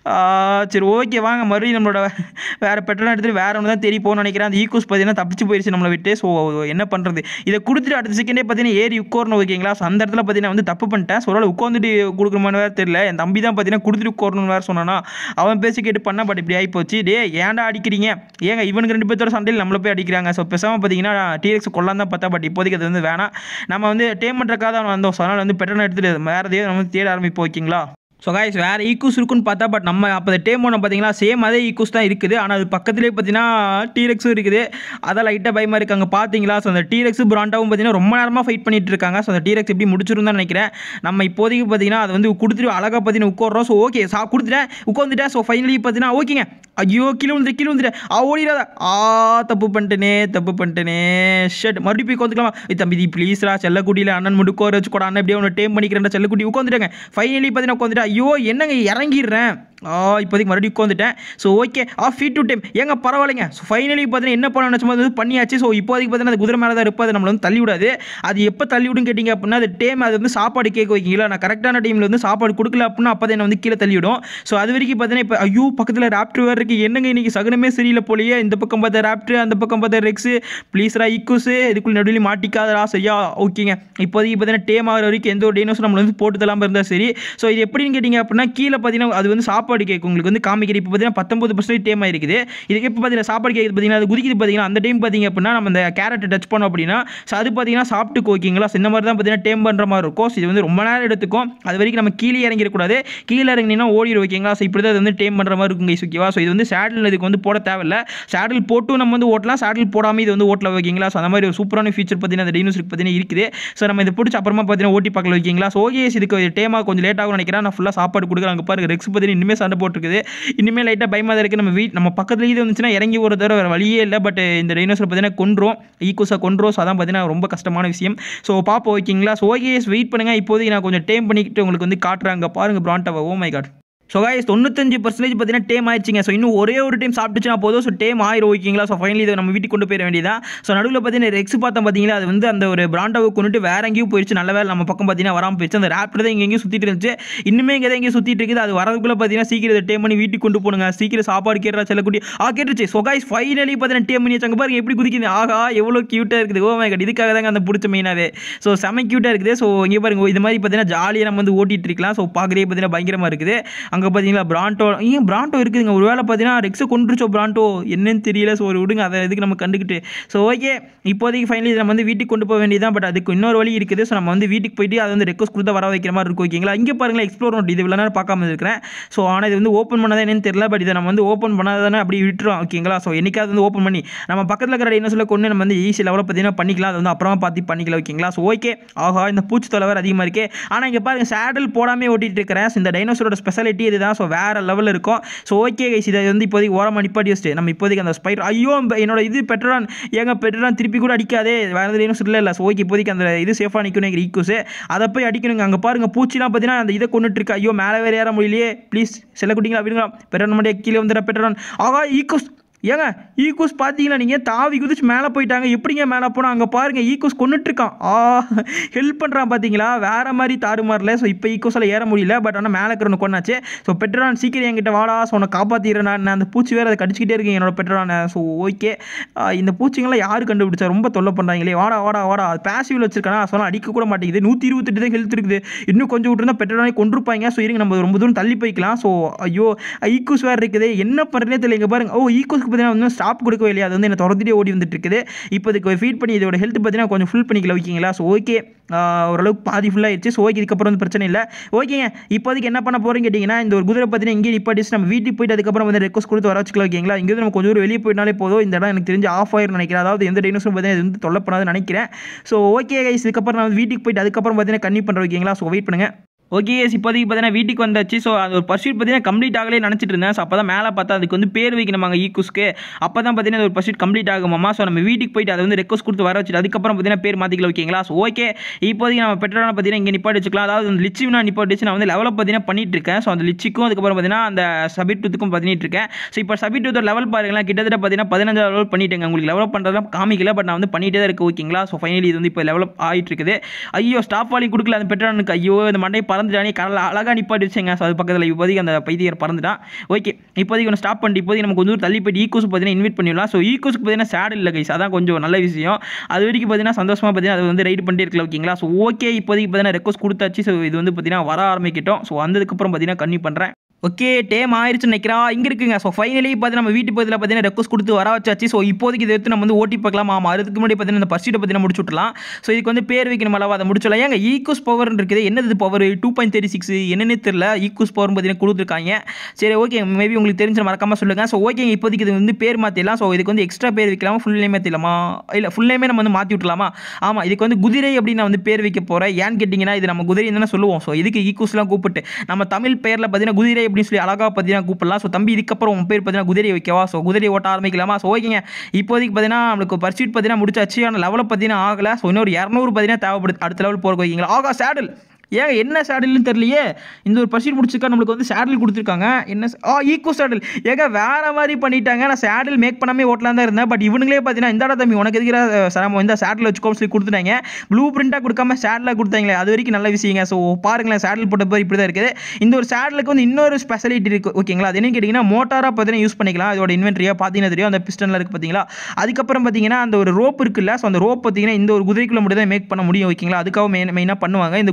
சரி ஓகே வாங்க மறுபடியும் நம்மளோட வேறு பெட்ரோல் எடுத்துகிட்டு வேறு ஒன்று தான் தெரிய போகணும்னு நினைக்கிறேன் அந்த ஈக்குஸ் பார்த்தீங்கன்னா தப்பிச்சு போயிடுச்சு நம்மளை விட்டு ஸோ என்ன பண்ணுறது இதை கொடுத்துட்டு அடுத்த செகண்டே பார்த்தீங்கன்னா ஏறி உட்காரணும் ஓகேங்களா ஸோ அந்த இடத்துல பார்த்தீங்கன்னா வந்து தப்பு பண்ணிட்டேன் ஸோ ஒரு உட்காந்துட்டு கொடுக்குறமான்னு வேறு தெரியல என் தம்பி தான் பார்த்தீங்கன்னா கொடுத்துட்டு உட்காரணும்னு வேறு சொன்னானா அவன் பேசி கேட்டு பண்ணா பட் இப்படி ஆகி போச்சு டே ஏன்டா அடிக்கிறீங்க ஏங்க இவனுக்கு ரெண்டு பேர்த்தோட சண்டையில் நம்மள போய் அடிக்கிறாங்க ஸோ பேசாமல் பார்த்தீங்கன்னா டிஎக்ஸ் கொல்லாம் தான் பார்த்தா பட் இப்போதைக்கு அது வந்து வேணாம் நம்ம வந்து டேம் பண்ணுறக்காக தான் வந்தோம் ஸோ அதனால் வந்து பெட்ரோல் எடுத்துகிட்டு வேறு எதையும் நம்ம வந்து தேட ஆரம்பிப்போம் ஓகேங்களா ஸோ காய்ஸ் வேறு ஈக்குஸ் இருக்குன்னு பார்த்தா பட் நம்ம அப்போ டேம் ஒன்று பார்த்தீங்களா சேம் அதே ஈக்குஸ் தான் இருக்குது ஆனால் அது பக்கத்துலேயே பார்த்தீங்கன்னா டீரெக்ஸும் இருக்குது அதான் லைட்டாக பயமாக இருக்குது அங்கே பார்த்தீங்களா ஸோ அந்த டீரெக்ஸ் பிராண்டாவும் பார்த்தீங்கன்னா ரொம்ப நேரமாக ஃபைட் பண்ணிட்டு இருக்காங்க ஸோ அந்த டீரெக்ஸ் எப்படி முடிச்சிரும் தான் நினைக்கிறேன் நம்ம இப்போதைக்கு பார்த்தீங்கன்னா அது வந்து கொடுத்துட்டு அழகாக பார்த்தீங்கன்னா உட்காரோம் ஸோ ஓகே சா கொடுத்துட்டேன் உட்காந்துட்டேன் ஸோ ஃபைனலி பார்த்தீங்கன்னா ஓகேங்க ஐயோ கீழே விழுந்துட்டு கீழே விழுந்துட்டு ஆ ஓடிடாத ஆ தப்பு பண்ணிட்டேனே தப்பு பண்ணிட்டேனே ஷட் மறுபடியும் போய் உட்காந்துக்கலாமா ஏய் தம்பி தி ப்ளீஸ்ரா செல்லக்குட்டியில் அண்ணன் மட்டும் உட்கார வச்சு கூட அண்ணன் எப்படியே ஒன்று டேம் பண்ணிக்கிறேன் செல்லக்குட்டி உட்காந்துட்டாங்க ஃபைனலி பார்த்தீங்கன்னா உட்காந்துட்டு ஐயோ என்னங்க இறங்கிடுறேன் ஆ இப்போதைக்கு மறுபடியும் உட்காந்துட்டேன் ஸோ ஓகே ஆ ஃபீட் டு டைம் ஏங்க பரவாயில்லைங்க ஸோ ஃபைனலி பார்த்தீங்கன்னா என்ன பண்ண நினச்சோம் அது பண்ணியாச்சு ஸோ இப்போதைக்கு பார்த்தீங்கன்னா அது குதிரை மேலே தான் இருப்பது நம்மளை வந்து தள்ளி விடாது அது எப்போ தள்ளி விடும் கேட்டிங்க அப்படின்னா அது டேம் அது வந்து சாப்பாடு கேட்க வைக்கிங்களா நான் கரெக்டான டைமில் வந்து சாப்பாடு கொடுக்கல அப்படின்னா அப்போ தான் என்னை வந்து கீழே தள்ளி விடும் ஸோ அது வரைக்கும் பார்த்தீங்கன்னா இப்போ ஐயோ பக்கத்தில் ராப்டர் வேறு இருக்குது என்னங்க இன்னைக்கு சகனமே சரியில்லை போலயே இந்த பக்கம் பார்த்தா ராப்டர் அந்த பக்கம் பார்த்தா ரெக்ஸு ப்ளீஸ்ரா இக்குஸு இதுக்குள்ள நடுவில் மாட்டிக்காதரா சரியா ஓகேங்க இப்போதைக்கு பார்த்தீங்கன்னா டேம் ஆகிற வரைக்கும் எந்த ஒரு டைனோஸ் நம்மளை வந்து போட்டு தள்ளாமல் இருந்தால் சரி ஸோ இது எப்படின்னு கேட்டிங்க அப்படின்னா கீழே பார்த்தீங்கன்னா அது வந்து சாப்பாடு சாப்பாடு கேக் உங்களுக்கு வந்து காமிக்கிற இப்போ பார்த்தீங்கன்னா பத்தொம்பது பர்சன்டேஜ் டேம் ஆயிருக்குது இதுக்கு இப்போ பார்த்தீங்கன்னா சாப்பாடு கேக் பார்த்தீங்கன்னா அது குதிக்குது பார்த்தீங்கன்னா அந்த டைம் பார்த்தீங்க அப்படின்னா நம்ம இந்த கேரட்டை டச் பண்ணோம் அப்படின்னா ஸோ அது பார்த்தீங்கன்னா சாப்பிட்டு ஓகேங்களா So, இந்த மாதிரி தான் பார்த்தீங்கன்னா டேம் பண்ணுற மாதிரி இருக்கும் So, இது வந்து ரொம்ப நேரம் எடுத்துக்கும் அது வரைக்கும் நம்ம கீழே இறங்கிடக்கூடாது கீழே இறங்கினா ஓடிடும் ஓகேங்களா ஸோ இப்படி தான் இது வந்து டேம் பண்ணுற மாதிரி இருக்கும் கைஸ் ஓகேவா ஸோ இது வந்து சேடில் இதுக்கு வந்து போட தேவையில்ல சேடில் போட்டும் நம்ம வந்து ஓட்டலாம் சேடில் போடாமல் இது வந்து ஓட்டலாம் ஓகேங்களா ஸோ அந்த மாதிரி ஒரு சூப்பரான ஃபீச்சர் பார்த்தீங்கன்னா அந்த டைனோசருக்கு பார்த்தீங்கன்னா இருக்குது ஸோ நம்ம இதை பிடிச்ச அப்புறமா பார்த்தீங்கன்னா ஓட்டி பார்க்கல ஓகேங்களா ஸோ ஓகே இதுக்கு டேமாக கொஞ்சம் லேட் ஆகும் நினைக்கிறேன் நான் ஃபுல்லாக சாப்பாடு கொடுக்குறேன் அங்கே பாருங்க ரெக்ஸ் பார்த்தீங்கன்னா இனிமேல் சண்டை போட்டுருக்குது இனிமேல் லைட்டாக பயமாக தான் இருக்குது நம்ம வீட் நம்ம பக்கத்துல இது வந்துச்சுன்னா இறங்கி ஒரு தடவை வேறு வழியே இல்லை பட் இந்த டைனோசர் பார்த்தீங்கன்னா கொன்றோம் ஈக்குவஸாக கொன்றோம் ஸோ அதான் பார்த்தீங்கன்னா ரொம்ப கஷ்டமான விஷயம் ஸோ பாப்போம் ஓகேங்களா ஸோ ஓகே வெயிட் பண்ணுங்கள் இப்போதைக்கு நான் கொஞ்சம் டேம் பண்ணிக்கிட்டு உங்களுக்கு வந்து காட்டுறாங்க பாருங்க பிராண்டாவை oh my god so guys தொண்ணூத்தஞ்சு பர்சன்டேஜ் பார்த்தீங்கன்னா டேம் ஆயிடுச்சுங்க ஸோ இன்னும் ஒரே ஒரு டைம் சாப்பிட்டுச்சுனா போதும் ஸோ டேம் ஆயிரும் ஓகேங்களா ஸோ ஃபைனலி இதை நம்ம வீட்டுக்கு கொண்டு போயிட வேண்டியதான் ஸோ நடுவில் பார்த்தீங்கன்னா ரெக்ஸ் பார்த்தோம் பார்த்தீங்களா அது வந்து அந்த ஒரு பிராண்டாவை கொண்டுட்டு வேற எங்கேயும் போயிடுச்சு நல்ல வேலை நம்ம பக்கம் பார்த்தீங்கன்னா வராமல் போயிடுச்சு அந்த ரேப்டர் தான் இங்கே எங்கேயும் சுற்றிட்டு இருந்துச்சு இன்னுமே இங்கே தான் எங்கேயும் சுற்றிட்டு இருக்குது அது வரதுக்குள்ளே பார்த்தீங்கன்னா சீக்கிரம் இதை டேம் பண்ணி வீட்டுக்கு கொண்டு போனுங்க சீக்கிரம் சாப்பாடு கேட்குறா செல்லக்குட்டி ஆ கேட்டுச்சு ஸோ guys ஃபைனலி பார்த்தீங்கன்னா டேம் பண்ணி வச்சாங்க பாருங்க எப்படி குதிக்குது ஆகா எவ்வளோ க்யூட்டாக இருக்குது ஓ மை காட் இதுக்காக தாங்க அந்த பிடிச்ச மெயினாகவே ஸோ செம க்யூட்டாக இருக்குது ஸோ இங்கே பாருங்க இது மாதிரி பார்த்தீங்கன்னா ஜாலியாக நம்ம வந்து ஓட்டிட்டு இருக்கலாம் ஸோ பார்க்குறே பார்த்தீங்கன்னா பயங்கரமாக இருக்குது அங்கே பார்த்தீங்களா பிராண்டோ ஏன் பிராண்டோ இருக்குதுங்க ஒரு வேளை பார்த்தீங்கன்னா ரெக்ஸை கொண்டுருச்சோ பிராண்டோ என்னன்னு தெரியல ஸோ ஒரு விடுங்க அதை இதுக்கு நம்ம கண்டுக்கிட்டு ஸோ ஓகே இப்போதைக்கு ஃபைனலி நம்ம வந்து வீட்டுக்கு கொண்டு போக வேண்டியதான் பட் அதுக்கு இன்னொரு வழி இருக்குது ஸோ நம்ம வந்து வீட்டுக்கு போயிட்டு அதை வந்து ரெக்வஸ்ட் கொடுத்தா வர வைக்கிற மாதிரி இருக்கும் ஓகேங்களா இங்கே பாருங்களேன் எக்ஸ்ப்ளோர் நோட் இது இவ்வளோ நேரம் பார்க்காம இருக்கிறேன் ஸோ ஆனால் இது வந்து ஓப்பன் பண்ணதா என்னன்னு தெரியல பட் இதை நம்ம வந்து ஓப்பன் பண்ணாதானே அப்படி விட்டுரும் ஓகேங்களா ஸோ என்னைக்காவது வந்து ஓப்பன் பண்ணி நம்ம பக்கத்தில் இருக்கிற என்ன சொல்ல கொண்டு நம்ம வந்து ஈஸி லெவலில் பார்த்தீங்கன்னா பண்ணிக்கலாம் அது வந்து அப்புறமா பார்த்து பண்ணிக்கலாம் ஓகேங்களா ஸோ ஓகே ஆஹா இந்த பூச்சி தொலைவர் அதிகமாக இருக்கே ஆனால் இங்கே பாருங்க சேடல் போடாமே ஓட்டிட்டு இருக்கிறேன் So, இந்த டைனோசரோட ஸ்பெஷாலிட்டி இதுதான் ஸோ வேற லெவலில் இருக்கும் ஸோ ஓகே கைஸ் இதை வந்து இப்போதைக்கு ஓரமாக நிப்பாட்டி வச்சுட்டு நம்ம இப்போதைக்கு அந்த ஸ்பைடர் ஐயோ இந்த- என்னோட இது பெட்ரான் ஏங்க பெட்ரான் திருப்பி கூட அடிக்காதே வேற டைனோசர் இல்லை இல்லை ஸோ ஓகே இப்போதைக்கு அந்த இது சேஃபாக நிற்கணும் ஈக்குவஸ் அதை போய் அடிக்கணுங்க அங்கே பாருங்க பூச்சிலாம் பார்த்தீங்கன்னா அந்த இதை கொண்டுட்டு இருக்கு ஐயோ மேலே வேற ஏற முடியலையே ப்ளீஸ் செல்ல குட்டிங்களா அப்படிங்களா பெட்ரான் மட்டும் கீழே வந்துடுற பெட்ரான் ஆகா ஈக்குவஸ் ஏங்க ஈக்குஸ் பார்த்தீங்களா நீங்கள் தாவி குதிச்சு மேலே போயிட்டாங்க எப்படிங்க மேலே போனால் அங்கே பாருங்கள் ஈக்குஸ் கொண்டுட்ருக்கான் ஆ ஹெல்ப் பண்ணுறான் பார்த்தீங்களா வேறு மாதிரி தாறுமாறல ஸோ இப்போ ஈக்குவஸால் ஏற முடியல பட் ஆனால் மேலே இருக்கிறவனு கொண்டாச்சு ஸோ பெட்ரான் சீக்கிரம் என்கிட்ட வாடா ஸோ உன்னை காப்பாற்றிடுறேன் நான் அந்த பூச்சி வேறு அதை கடிச்சிக்கிட்டே இருக்கேன் என்னோட பெட்ரானை ஸோ ஓகே இந்த பூச்சிங்கெல்லாம் யார் கண்டுபிடிச்சா ரொம்ப தொல்லை பண்ணுறாங்களே வாடா வாடா வாடா அது பேசிவில் வச்சிருக்கானா சொன்னால் அடிக்க கூட மாட்டேங்குது நூற்றி இருபத்தெட்டு தான் ஹெல்த் இருக்குது இன்னும் கொஞ்சம் விட்டுருந்தா பெட்ரானை கொண்டிருப்பாங்க ஸோ இருங்க நம்ம ரொம்ப தூரம் தள்ளி போய்க்கலாம் ஸோ ஐயோ ஈக்குஸ் வேறு இருக்குது என்ன பண்ணுறதே தெரியல இங்கே பாருங்க ஓ ஈக்குஸ்க்கு பார்த்தீங்கன்னா வந்து ஸ்டாப் கொடுக்கவே இல்லையா அது வந்து என்ன துரத்துட்டே ஓடி வந்துட்டு இருக்குது இப்போ இதுக்கு ஃபீட் பண்ணி இதோட ஹெல்த் பார்த்தீங்கன்னா கொஞ்சம் ஃபுல் பண்ணிக்கல ஓகேங்களா ஸோ ஓகே ஓரளவுக்கு பாதி ஃபுல்லாகிடுச்சு ஸோ ஓகே இதுக்கப்புறம் வந்து பிரச்சனை இல்லை ஓகேங்க இப்போதைக்கு என்ன பண்ண போகிறீங்க கேட்டிங்கன்னா இந்த ஒரு குதிரை பார்த்தீங்கன்னா இங்கே நிப்பாட்டிச்சு நம்ம வீட்டுக்கு போயிட்டு அதுக்கப்புறம் வந்து ரெக்வஸ்ட் கொடுத்து வர வச்சுக்கலாம் ஓகேங்களா இங்கேருந்து நம்ம கொஞ்சம் தூரம் வெளியே போயிட்டாலே போதும் இந்த இடம் எனக்கு தெரிஞ்சு ஆஃப் ஆயிரும் நினைக்கிறேன் அதாவது எந்த டைனோசரும் பார்த்தீங்கன்னா இது வந்து தொல்லை பண்ணாதுன்னு நினைக்கிறேன் ஸோ ஓகே கைஸ் இதுக்கப்புறம் நான் வந்து வீட்டுக்கு போயிட்டு அதுக்கப்புறம் பார்த்தீங்கன்னா கண்ணி பண்ணுறேன் ஓகேங்களா ஸோ வெயிட் பண்ணுங்கள் ஓகே எஸ் இப்போதைக்கு பார்த்தீங்கன்னா வீட்டுக்கு வந்தாச்சு ஸோ அது ஒரு பர்சூட் பார்த்தீங்கன்னா கம்ப்ளீட் ஆகலே நினச்சிட்டு இருந்தேன் ஸோ அப்போ தான் மேலே பார்த்தா அதுக்கு வந்து பேர் வைக்கணுமாங்க ஈக்குஸ்க்கு அப்போ தான் பார்த்தீங்கன்னா ஒரு பர்சூட் கம்ப்ளீட் ஆகுமாமா ஸோ நம்ம வீட்டுக்கு போயிட்டு அதை வந்து ரெக்வஸ்ட் கொடுத்து வர வச்சுட்டு அதுக்கப்புறம் பார்த்தீங்கன்னா பேர் மாற்றிக்கலாம் ஓகேங்களா ஸோ ஓகே இப்போதைக்கு நம்ம பெட்ரோனை பார்த்தீங்கன்னா இங்கே நிப்பாட்டி வச்சுக்கலாம் அதாவது அந்த லிச்சி நான் நிப்பாட்டி வச்சு நான் வந்து லெவலில் பார்த்தீங்கன்னா பண்ணிட்டு இருக்கேன் ஸோ அந்த லிச்சிக்கும் அதுக்கப்புறம் பார்த்தீங்கன்னா அந்த சபிட் டூத்துக்கும் பண்ணிட்டு இருக்கேன் ஸோ இப்போ சபிட் டூத்தோட லெவல் பாருங்களேன் கிட்டத்தட்ட பார்த்தீங்கன்னா பதினஞ்சு லெவல் பண்ணிட்டேங்க உங்களுக்கு லெவலப் பண்ணுறதுலாம் காமிக்கல பட் நான் வந்து பண்ணிட்டே தான் இருக்கு ஓகேங்களா ஸோ ஃபைனலி இது வந்து இப்போ லெவலப் ஆகிட்டு இருக்குது ஐயோ ஸ்டாப் வாலி கொடுக்கல அந்த பெட்ரோனுக்கு ஐயோ இந்த மண்டை பறந்துட்டானே கடலில் அழகாக நிப்பாட்டி வச்சுங்க ஸோ அது பக்கத்தில் இப்போதைக்கு அந்த பைத்தியர் பறந்துட்டான் ஓகே இப்போதைக்கு ஒன்று ஸ்டாப் பண்ணிட்டு இப்போதைக்கு நம்ம கொஞ்சம் தூரம் தள்ளி போயிட்டு ஈக்கோஸ் பார்த்தீங்கன்னா இன்வைட் பண்ணிடலாம் ஸோ ஈக்கோஸ்க்கு பார்த்தீங்கன்னா சேட் இல்லை கைஸ் அதான் கொஞ்சம் நல்ல விஷயம் அது வரைக்கும் பார்த்தீங்கன்னா சந்தோஷமாக பார்த்தீங்கன்னா அது வந்து ரைடு பண்ணிட்டே இருக்கலாம் ஓகேங்களா ஸோ ஓகே இப்போதைக்கு பார்த்தீங்கன்னா ரெக்வஸ்ட் கொடுத்தாச்சு ஸோ இது வந்து பார்த்தீங்கன்னா வர ஆரம்பிக்கிட்டோம் ஸோ வந்ததுக்கப்புறம் பார்த்தீங்கன்னா கண்ணி பண்ணுறேன் ஓகே டேம் ஆயிடுச்சுன்னு நினைக்கிறேன் இங்கே இருக்குங்க ஸோ ஃபைனலி பார்த்து நம்ம வீட்டு பக்கத்தில் பார்த்தீங்கன்னா ரெக்வஸ்ட் கொடுத்து வர வச்சாச்சு ஸோ இப்போதைக்கு இதை எடுத்து நம்ம வந்து ஓட்டி பார்க்கலாம் ஆமாம் அதுக்கு முன்னாடி பார்த்தீங்கன்னா இந்த பர்சீட்டை பார்த்தீங்கன்னா முடிச்சு விட்டலாம் ஸோ இதுக்கு வந்து பேர் வைக்கணும் அளவு அதை முடிச்சலாம் ஏங்க ஈக்குஸ் பவர் இருக்குது என்னது power two point thirty six என்னன்னு தெரியல ஈக்குஸ் பவர் பார்த்தீங்கன்னா கொடுத்துருக்காங்க சரி ஓகே மேபி உங்களுக்கு தெரிஞ்ச மறக்காம சொல்லுங்கள் ஸோ ஓகேங்க இப்போதைக்கு இது வந்து பேர் மாற்றிடலாம் ஸோ இதுக்கு வந்து எக்ஸ்ட்ரா பேர் வைக்கலாமா ஃபுல் நேம் மாற்றிடலாமா இல்லை ஃபுல் நேமே நம்ம வந்து மாற்றி விட்டுலாமா ஆமாம் இதுக்கு வந்து குதிரை அப்படின்னு நான் வந்து பேர் வைக்க போகிறேன் ஏன்னு கேட்டிங்கன்னா இது நம்ம குதிரை தானே சொல்லுவோம் ஸோ இதுக்கு ஈக்குஸ்லாம் கூப்பிட்டு நம்ம தமிழ் பேரில் பார்த்தீங்கன்னா குதிரை அப்படின்னு சொல்லி அழகாக பார்த்தீங்கன்னா கூப்பிடலாம் ஸோ தம்பி இதுக்கப்புறம் உன் பேர் பார்த்தீங்கன்னா குதிரை வைக்கவா ஸோ குதிரை ஓட்ட ஆரம்பிக்கலாமா ஸோ ஓகேங்க இப்போதைக்கு பார்த்தீங்கன்னா நம்மளுக்கு பர்சீட் பார்த்தீங்கன்னா முடிச்சாச்சு ஆனால் லெவலில் பார்த்தீங்கன்னா ஆகலை ஸோ இன்னொரு இரநூறு பார்த்தீங்கன்னா தேவைப்படுது அடுத்த லெவல் போகிற வைக்கிங்களா ஆகா சேடல் ஏங்க என்ன சேடல்னு தெரியலையே இந்த ஒரு பர்சீட் முடிச்சிருக்கா நம்மளுக்கு வந்து சேடல் கொடுத்துருக்காங்க என்ன ச- ஆ ஈக்கோ சேடல் ஏங்க வேற மாதிரி பண்ணிட்டாங்க நான் சேடல் மேக் பண்ணாமே ஓட்டலாம் தான் இருந்தேன் பட் இவனுங்களே பார்த்தீங்கன்னா இந்தாடா தம்பி உனக்கு எதுக்கிற சரமம் இந்த சேடல் வச்சுக்கோன்னு சொல்லி கொடுத்துட்டாங்க ப்ளூ பிரிண்டாக கொடுக்காம சேடலாக கொடுத்தாங்களே அது வரைக்கும் நல்ல விஷயங்க ஸோ பாருங்களேன் சேடல் போட்ட போது இப்படி தான் இருக்குது இந்த ஒரு சேடலுக்கு வந்து இன்னொரு ஸ்பெஷாலிட்டி இருக்குது ஓகேங்களா அது என்னன்னு கேட்டிங்கன்னா மோட்டாராக பார்த்தீங்கன்னா யூஸ் பண்ணிக்கலாம் அதோட இன்வென்ட்ரியாக பார்த்தீங்கன்னா தெரியும் அந்த பிஸ்டனில் இருக்குது பார்த்தீங்களா அதுக்கப்புறம் பார்த்தீங்கன்னா அந்த ஒரு ரோப் இருக்குல்ல ஸோ அந்த ரோப் பார்த்தீங்கன்னா இந்த ஒரு குதிரைக்குள்ள மட்டும் தான் மேக் பண்ண முடியும் ஓகேங்களா அதுக்காக மெயின் மெயினாக பண்ணுவாங்க இந்த குதிரையை வச்சு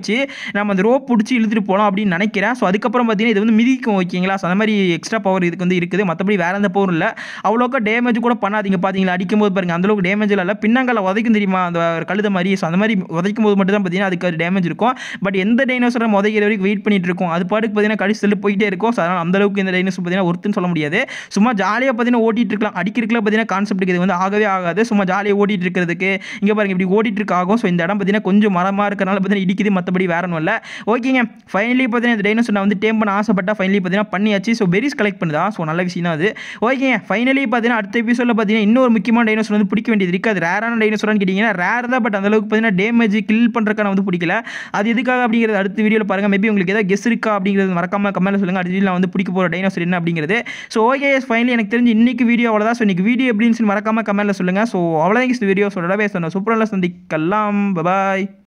வச்சு நம்ம அந்த ரோப் பிடிச்சி இழுத்துட்டு போகலாம் அப்படின்னு நினைக்கிறேன் ஸோ அதுக்கப்புறம் பார்த்தீங்கன்னா இது வந்து மிதிக்கும் ஓகேங்களா ஸோ அந்த மாதிரி எக்ஸ்ட்ரா பவர் இதுக்கு வந்து இருக்குது மற்றபடி வேற எந்த பவரும் இல்லை அவ்வளோக்கா டேமேஜ் கூட பண்ணாதீங்க பார்த்தீங்களா அடிக்கும் போது பாருங்க அந்தளவுக்கு டேமேஜ் இல்லை பின்னங்கால உதைக்கும் தெரியுமா அந்த கழுத மாதிரி ஸோ அந்த மாதிரி உதைக்கும் போது மட்டும் தான் பார்த்தீங்கன்னா அதுக்கு டேமேஜ் இருக்கும் பட் எந்த டைனோசரை உதைக்கிற வரைக்கும் வெயிட் பண்ணிட்டு இருக்கும் அது பாட்டுக்கு பார்த்தீங்கன்னா கடிச்சு தள்ளி போயிட்டே இருக்கும் ஸோ அதனால் அந்த அளவுக்கு இந்த டைனோசர் பார்த்தீங்கன்னா ஒருத்துன்னு சொல்ல முடியாது சும்மா ஜாலியாக பார்த்தீங்கன்னா ஓட்டிட்டு இருக்கலாம் அடிக்கிறதுக்குலாம் பார்த்தீங்கன்னா கான்செப்ட்டுக்கு இது வந்து ஆகவே ஆகாது சும்மா ஜாலியாக ஓட்டிட்டு இருக்கிறதுக்கு இங்கே பாருங்க இப்படி ஓட்டிட்டு இருக்க ஆகும் ஸோ இந்த இடம் பார்த்தீங்கன்னா கொஞ்சம் மரமாக இருக்கிறனால பார்த்தீங்கன்னா இடிக்குது மற்றபடி வேற ஒன்றும் இல்லை ஓகேங்க ஃபைனலி பார்த்தீங்கன்னா இந்த டைனோசர் நான் வந்து டேம் பண்ண ஆசைப்பட்டா ஃபைனலி பார்த்தீங்கன்னா பண்ணியாச்சு ஸோ பெரிஸ் கலெக்ட் பண்ணுதா ஸோ நல்ல விஷயம் தான் அது ஓகேங்க ஃபைனலி பார்த்தீங்கன்னா அடுத்த எபிசோடில் பார்த்தீங்கன்னா இன்னொரு முக்கியமான டைனோசர் வந்து பிடிக்க வேண்டியது இருக்குது அது ரேரான டைனோசரான்னு கேட்டிங்கன்னா ரேர் தான் பட் அந்த அளவுக்கு பார்த்தீங்கன்னா டேமேஜ் கில் பண்ணுறக்கான வந்து பிடிக்கல அது எதுக்காக அப்படிங்கிறது அடுத்த வீடியோவில் பாருங்கள் மேபி உங்களுக்கு ஏதாவது கெஸ் இருக்கா அப்படிங்கிறது மறக்காம கமெண்ட்ல சொல்லுங்கள் அடுத்த வீடியோ வந்து பிடிக்க போகிற டைனோசர் என்ன அப்படிங்கிறது ஸோ ஓகே ஃபைனலி எனக்கு தெரிஞ்சு இன்னைக்கு வீடியோ அவ்வளோதான் ஸோ இன்னைக்கு வீடியோ எப்படின்னு சொல்லி மறக்காம கமெண்ட்ல சொல்லுங்கள் ஸோ அவ்வளோதான் இந்த வீடியோ சொல்லவே சொன்ன சூப்பராக சந்திக்கலாம் பாய்